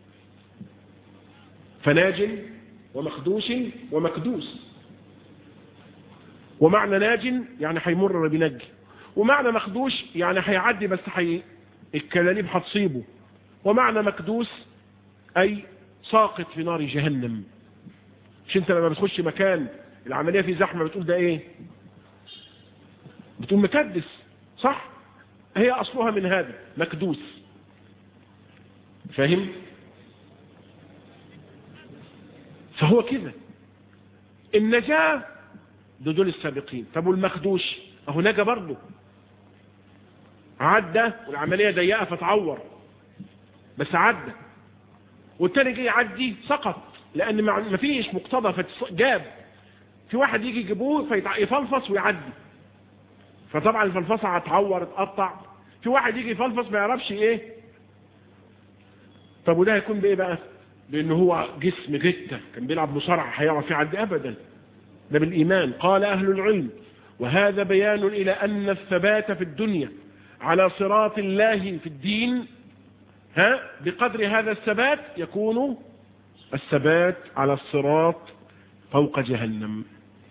S1: فناج ومخدوش ومكدوس ومعنى ناج يعني هيمر بنج ومعنى مخدوش يعني هيعدي بس حي... الكلاليب هتصيبه ومعنى مكدوس اي ساقط في نار جهنم مش انت لما بتخش مكان العملية فيه زحمة بتقول ده ايه بتقول مكدس صح هي اصلها من هذا مكدوس فاهم فهو كده النجاة ده دول السابقين طب والمخدوش اهو نجا برضه عدى والعملية ضيقة فتعور بس عدى والتاني جه يعدي سقط لان ما فيش مقتضى فجاب في واحد يجي يجيبوه فيفلفص ويعدي فطبعا الفلفصة هتعور تقطع في واحد يجي يفلفص ما يعرفش ايه طب وده هيكون بايه بقى بان هو جسم جتة كان بيلعب مصارعة هيعرف يعدي ابدا ده بالايمان قال اهل العلم وهذا بيان الى ان الثبات في الدنيا على صراط الله في الدين ها بقدر هذا الثبات يكون الثبات على الصراط فوق جهنم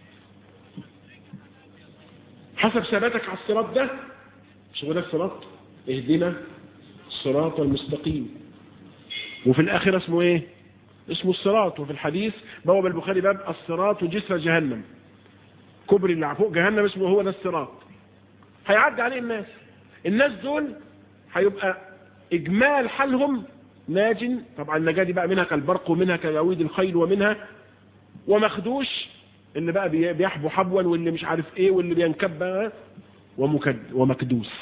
S1: حسب ثباتك على الصراط ده مش هو ده الصراط اهدنا الصراط المستقيم وفي الآخرة اسمه ايه اسمه الصراط وفي الحديث بواب البخاري باب الصراط جسر جهنم كبري اللي فوق جهنم اسمه هو ده الصراط هيعدي عليه الناس الناس دول هيبقى اجمال حالهم ناج طبعا النجاة دي بقى منها كالبرق ومنها كيويد الخيل ومنها ومخدوش اللي بقى بيحبو حبوا واللي مش عارف ايه واللي بينكب بقى ومكد ومكدوس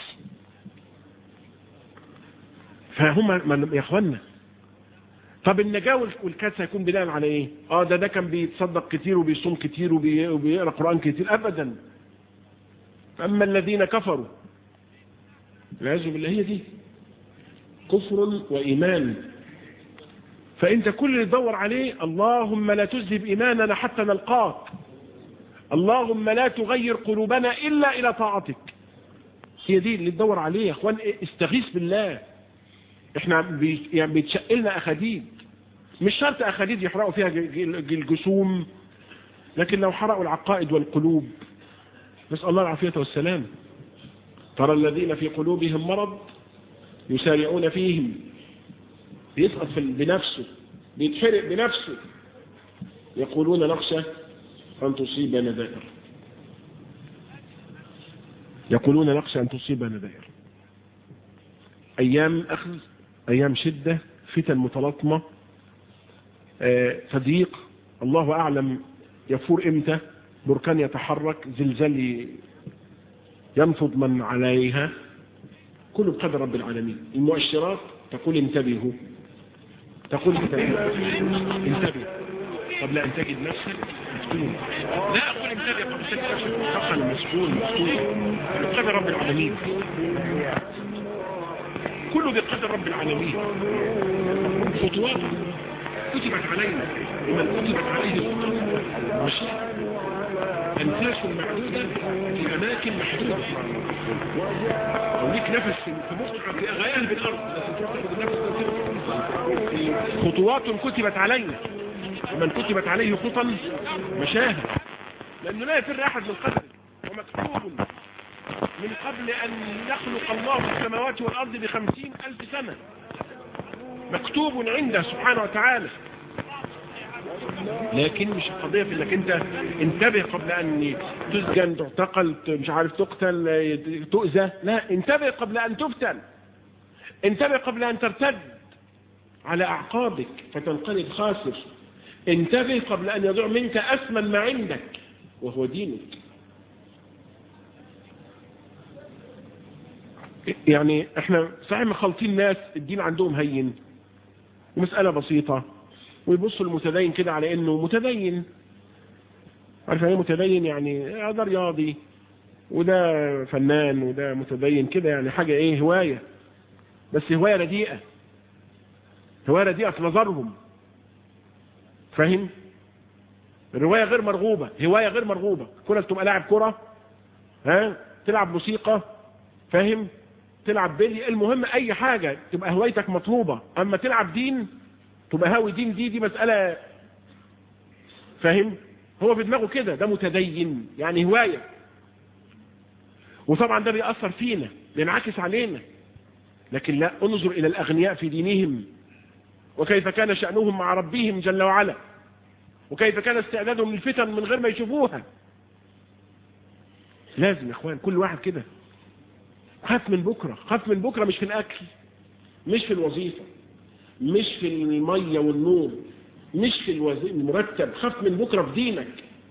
S1: فهم يا اخوانا طب النجاة والكاس هيكون بناء على ايه اه ده ده كان بيتصدق كتير وبيصوم كتير وبيقرا قرآن كتير ابدا اما الذين كفروا والعياذ بالله هي دي كفر وإيمان فأنت كل اللي تدور عليه اللهم لا تذهب إيماننا حتى نلقاك اللهم لا تغير قلوبنا إلا إلى طاعتك هي دي اللي تدور عليه يا أخوان استغيث بالله احنا بي يعني بيتشقلنا أخديد مش شرط أخديد يحرقوا فيها الجسوم لكن لو حرقوا العقائد والقلوب نسأل الله العافية والسلام ترى الذين في قلوبهم مرض يسارعون فيهم بيسقط بنفسه بيتحرق بنفسه يقولون نخشى أن تصيبنا دائر يقولون نخشى أن تصيبنا دائر أيام أخذ أيام شدة فتن متلاطمة تضييق الله أعلم يفور إمتى بركان يتحرك زلزال ينفض من عليها كله بقدر رب العالمين المؤشرات تقول انتبهوا تقول انتبهوا انتبه قبل أن تجد نفسك مسكون لا أقول انتبه قبل أن تجد نفسك مستقل مسكون مسكون بقدر رب العالمين كله بقدر رب العالمين خطوات كتبت علينا ومن كتبت عليه خطوات مش أنفاس معدودة في أماكن محدودة وليك نفس في مخك في غيال بالأرض خطوات كتبت علينا ومن كتبت عليه خطا مشاهد لأنه لا يفر أحد من قدره ومكتوب من قبل أن يخلق الله السماوات والأرض بخمسين ألف سنة مكتوب عنده سبحانه وتعالى لكن مش القضية في انك انت انتبه قبل ان تسجن تعتقل مش عارف تقتل تؤذى لا انتبه قبل ان تفتن انتبه قبل ان ترتد على اعقابك فتنقلب خاسر انتبه قبل ان يضيع منك اثمن ما عندك وهو دينك يعني احنا صحيح مخلطين ناس الدين عندهم هين ومسألة بسيطة ويبصوا المتدين كده على انه متدين عارف ايه متدين يعني هذا رياضي وده فنان وده متدين كده يعني حاجة ايه هواية بس هواية رديئة هواية رديئة في نظرهم فاهم الرواية غير مرغوبة هواية غير مرغوبة كونك تبقى لاعب كرة ها تلعب موسيقى فاهم تلعب بيلي المهم اي حاجة تبقى هوايتك مطلوبة اما تلعب دين تبقى هاوي دين دي دي مسألة فاهم هو في دماغه كده ده متدين يعني هواية وطبعا ده بيأثر فينا بينعكس علينا لكن لا انظر الى الاغنياء في دينهم وكيف كان شأنهم مع ربهم جل وعلا وكيف كان استعدادهم للفتن من غير ما يشوفوها لازم يا اخوان كل واحد كده خاف من بكرة خاف من بكرة مش في الاكل مش في الوظيفة مش في المية والنور مش في المرتب خاف من بكرة في دينك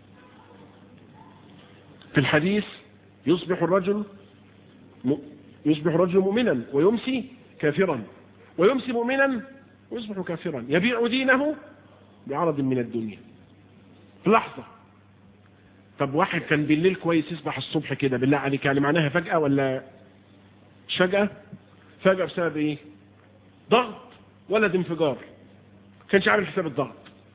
S1: في الحديث يصبح الرجل م... يصبح الرجل مؤمنا ويمسي كافرا ويمسي مؤمنا ويصبح كافرا يبيع دينه بعرض من الدنيا في لحظة طب واحد كان بالليل كويس يصبح الصبح كده بالله عليك يعني معناها فجأة ولا مش فجأة فجأة بسبب ايه ضغط ولد انفجار كانش عامل حساب الضغط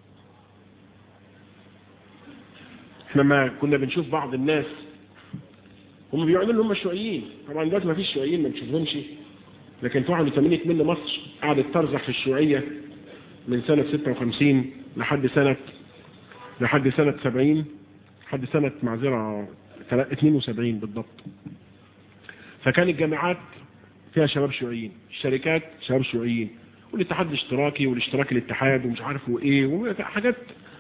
S1: احنا ما كنا بنشوف بعض الناس هم بيعملوا ان هم شيوعيين طبعا دلوقتي ما فيش شيوعيين ما بنشوفهمش لكن طبعا 80 من مصر قعدت ترزح في الشيوعيه من سنه 56 لحد سنه لحد سنه 70 لحد سنه معذره 72 بالضبط فكان الجامعات فيها شباب شيوعيين الشركات شباب شيوعيين والاتحاد الاشتراكي والاشتراك الاتحاد ومش عارف وايه وحاجات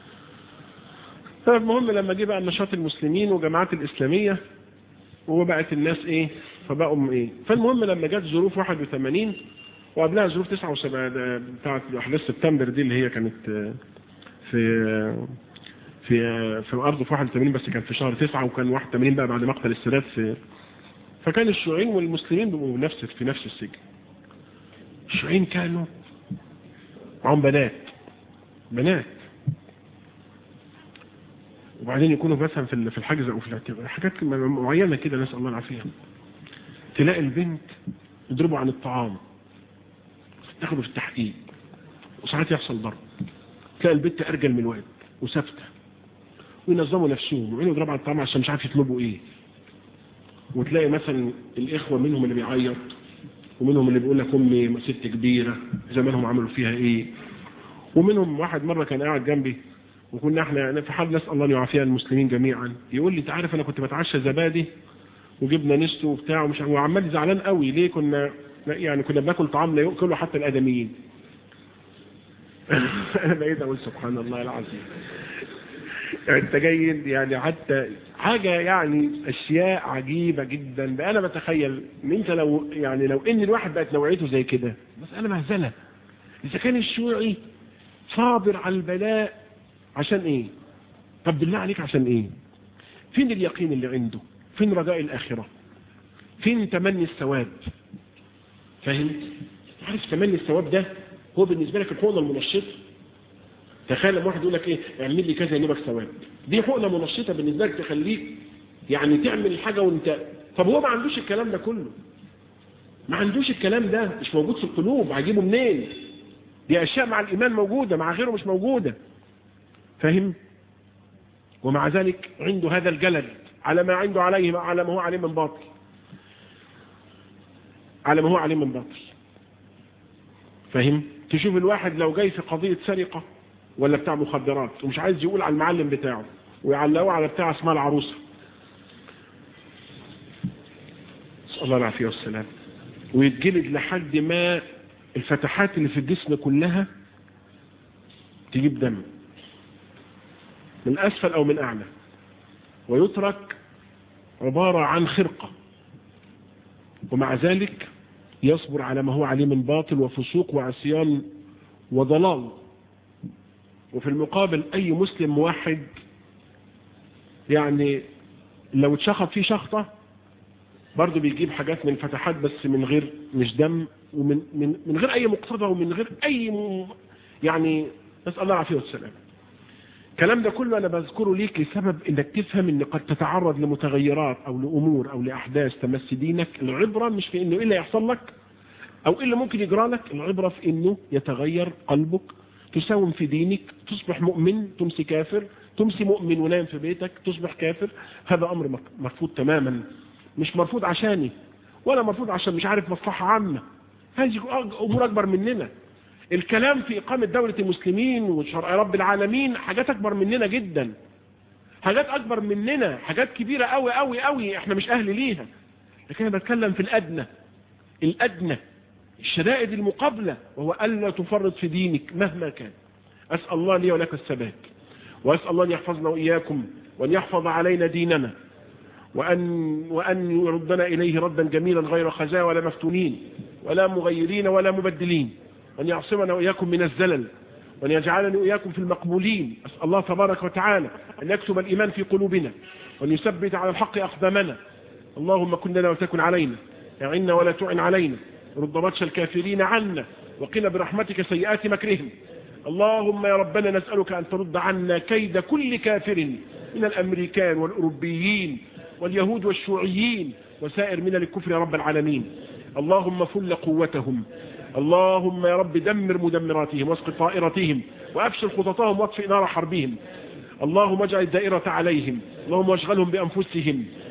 S1: فالمهم لما جه بقى النشاط المسلمين وجماعات الاسلاميه وبقت الناس ايه فبقوا ايه فالمهم لما جت ظروف 81 وقبلها ظروف 79 بتاعت احداث سبتمبر دي اللي هي كانت في في في الارض في 81 بس كان في شهر 9 وكان 81 بقى بعد مقتل السادات في فكان الشيوعيين والمسلمين بيبقوا نفس في نفس السجن الشيوعيين كانوا معهم بنات بنات وبعدين يكونوا مثلا في في الحجز او في الاعتبار حاجات معينه كده نسال الله العافيه تلاقي البنت يضربوا عن الطعام تاخده في التحقيق وساعات يحصل ضرب تلاقي البنت ارجل من الواد وثابته وينظموا نفسهم وعينوا يضربوا عن الطعام عشان مش عارف يطلبوا ايه وتلاقي مثلا الاخوه منهم اللي بيعيط ومنهم اللي بيقول لك امي ست كبيره زمانهم عملوا فيها ايه ومنهم واحد مره كان قاعد جنبي وكنا احنا في حال نسال الله ان يعافينا المسلمين جميعا يقول لي انت عارف انا كنت بتعشى زبادي وجبنا نستو وبتاع ومش وعمال زعلان قوي ليه كنا يعني كنا بناكل طعام لا ياكله حتى الادميين انا بقيت اقول سبحان الله العظيم انت جاي يعني حتى حاجه يعني اشياء عجيبه جدا بقى انا بتخيل ان انت لو يعني لو ان الواحد بقت نوعيته زي كده مساله مهزله اذا كان الشيوعي صابر على البلاء عشان ايه طب بالله عليك عشان ايه فين اليقين اللي عنده فين رجاء الاخره فين تمني الثواب فاهم عارف تمني الثواب ده هو بالنسبه لك الحقنه المنشطه تخيل لما واحد يقول لك ايه اعمل لي كذا يجيبك ثواب دي حقنه منشطه بالنسبه لك تخليك يعني تعمل الحاجه وانت طب هو ما عندوش الكلام ده كله ما عندوش الكلام ده مش موجود في القلوب هيجيبه منين دي اشياء مع الايمان موجوده مع غيره مش موجوده فاهم ومع ذلك عنده هذا الجلد على ما عنده عليه على ما هو عليه من باطل على ما هو عليه من باطل فاهم تشوف الواحد لو جاي في قضية سرقة ولا بتاع مخدرات ومش عايز يقول على المعلم بتاعه ويعلقوه على بتاع اسمها العروسة نسأل الله العافية والسلام ويتجلد لحد ما الفتحات اللي في الجسم كلها تجيب دم من أسفل أو من أعلى ويترك عبارة عن خرقة ومع ذلك يصبر على ما هو عليه من باطل وفسوق وعصيان وضلال وفي المقابل أي مسلم موحد يعني لو اتشخط فيه شخطة برضه بيجيب حاجات من فتحات بس من غير مش دم ومن من, من غير أي مقتضى ومن غير أي م... يعني نسأل الله العافية والسلام الكلام ده كله أنا بذكره ليك لسبب إنك تفهم إن قد تتعرض لمتغيرات أو لأمور أو لأحداث تمس دينك العبرة مش في إنه إيه اللي يحصل لك أو إيه اللي ممكن يجرى لك العبرة في إنه يتغير قلبك تساوم في دينك تصبح مؤمن تمسي كافر تمسي مؤمن ونام في بيتك تصبح كافر هذا أمر مرفوض تماما مش مرفوض عشاني ولا مرفوض عشان مش عارف مصلحة عامة هذه أمور أكبر مننا الكلام في إقامة دولة المسلمين وشرع رب العالمين حاجات أكبر مننا جدا حاجات أكبر مننا حاجات كبيرة قوي قوي قوي احنا مش أهل ليها لكن أنا بتكلم في الأدنى الأدنى الشدائد المقابلة وهو ألا تفرط في دينك مهما كان أسأل الله لي ولك الثبات وأسأل الله أن يحفظنا وإياكم وأن يحفظ علينا ديننا وأن, وأن يردنا إليه ردا جميلا غير خزايا ولا مفتونين ولا مغيرين ولا مبدلين وأن يعصمنا وإياكم من الزلل وأن يجعلني وإياكم في المقبولين أسأل الله تبارك وتعالى أن يكتب الإيمان في قلوبنا وأن يثبت على الحق أقدامنا اللهم كن لنا وتكن علينا أعنا ولا تعن علينا رد بطش الكافرين عنا وقنا برحمتك سيئات مكرهم اللهم يا ربنا نسألك أن ترد عنا كيد كل كافر من الأمريكان والأوروبيين واليهود والشيوعيين وسائر من الكفر يا رب العالمين اللهم فل قوتهم اللهم يا رب دمر مدمراتهم واسقط طائرتهم وأفشل خططهم واطفئ نار حربهم اللهم اجعل الدائرة عليهم اللهم اشغلهم بأنفسهم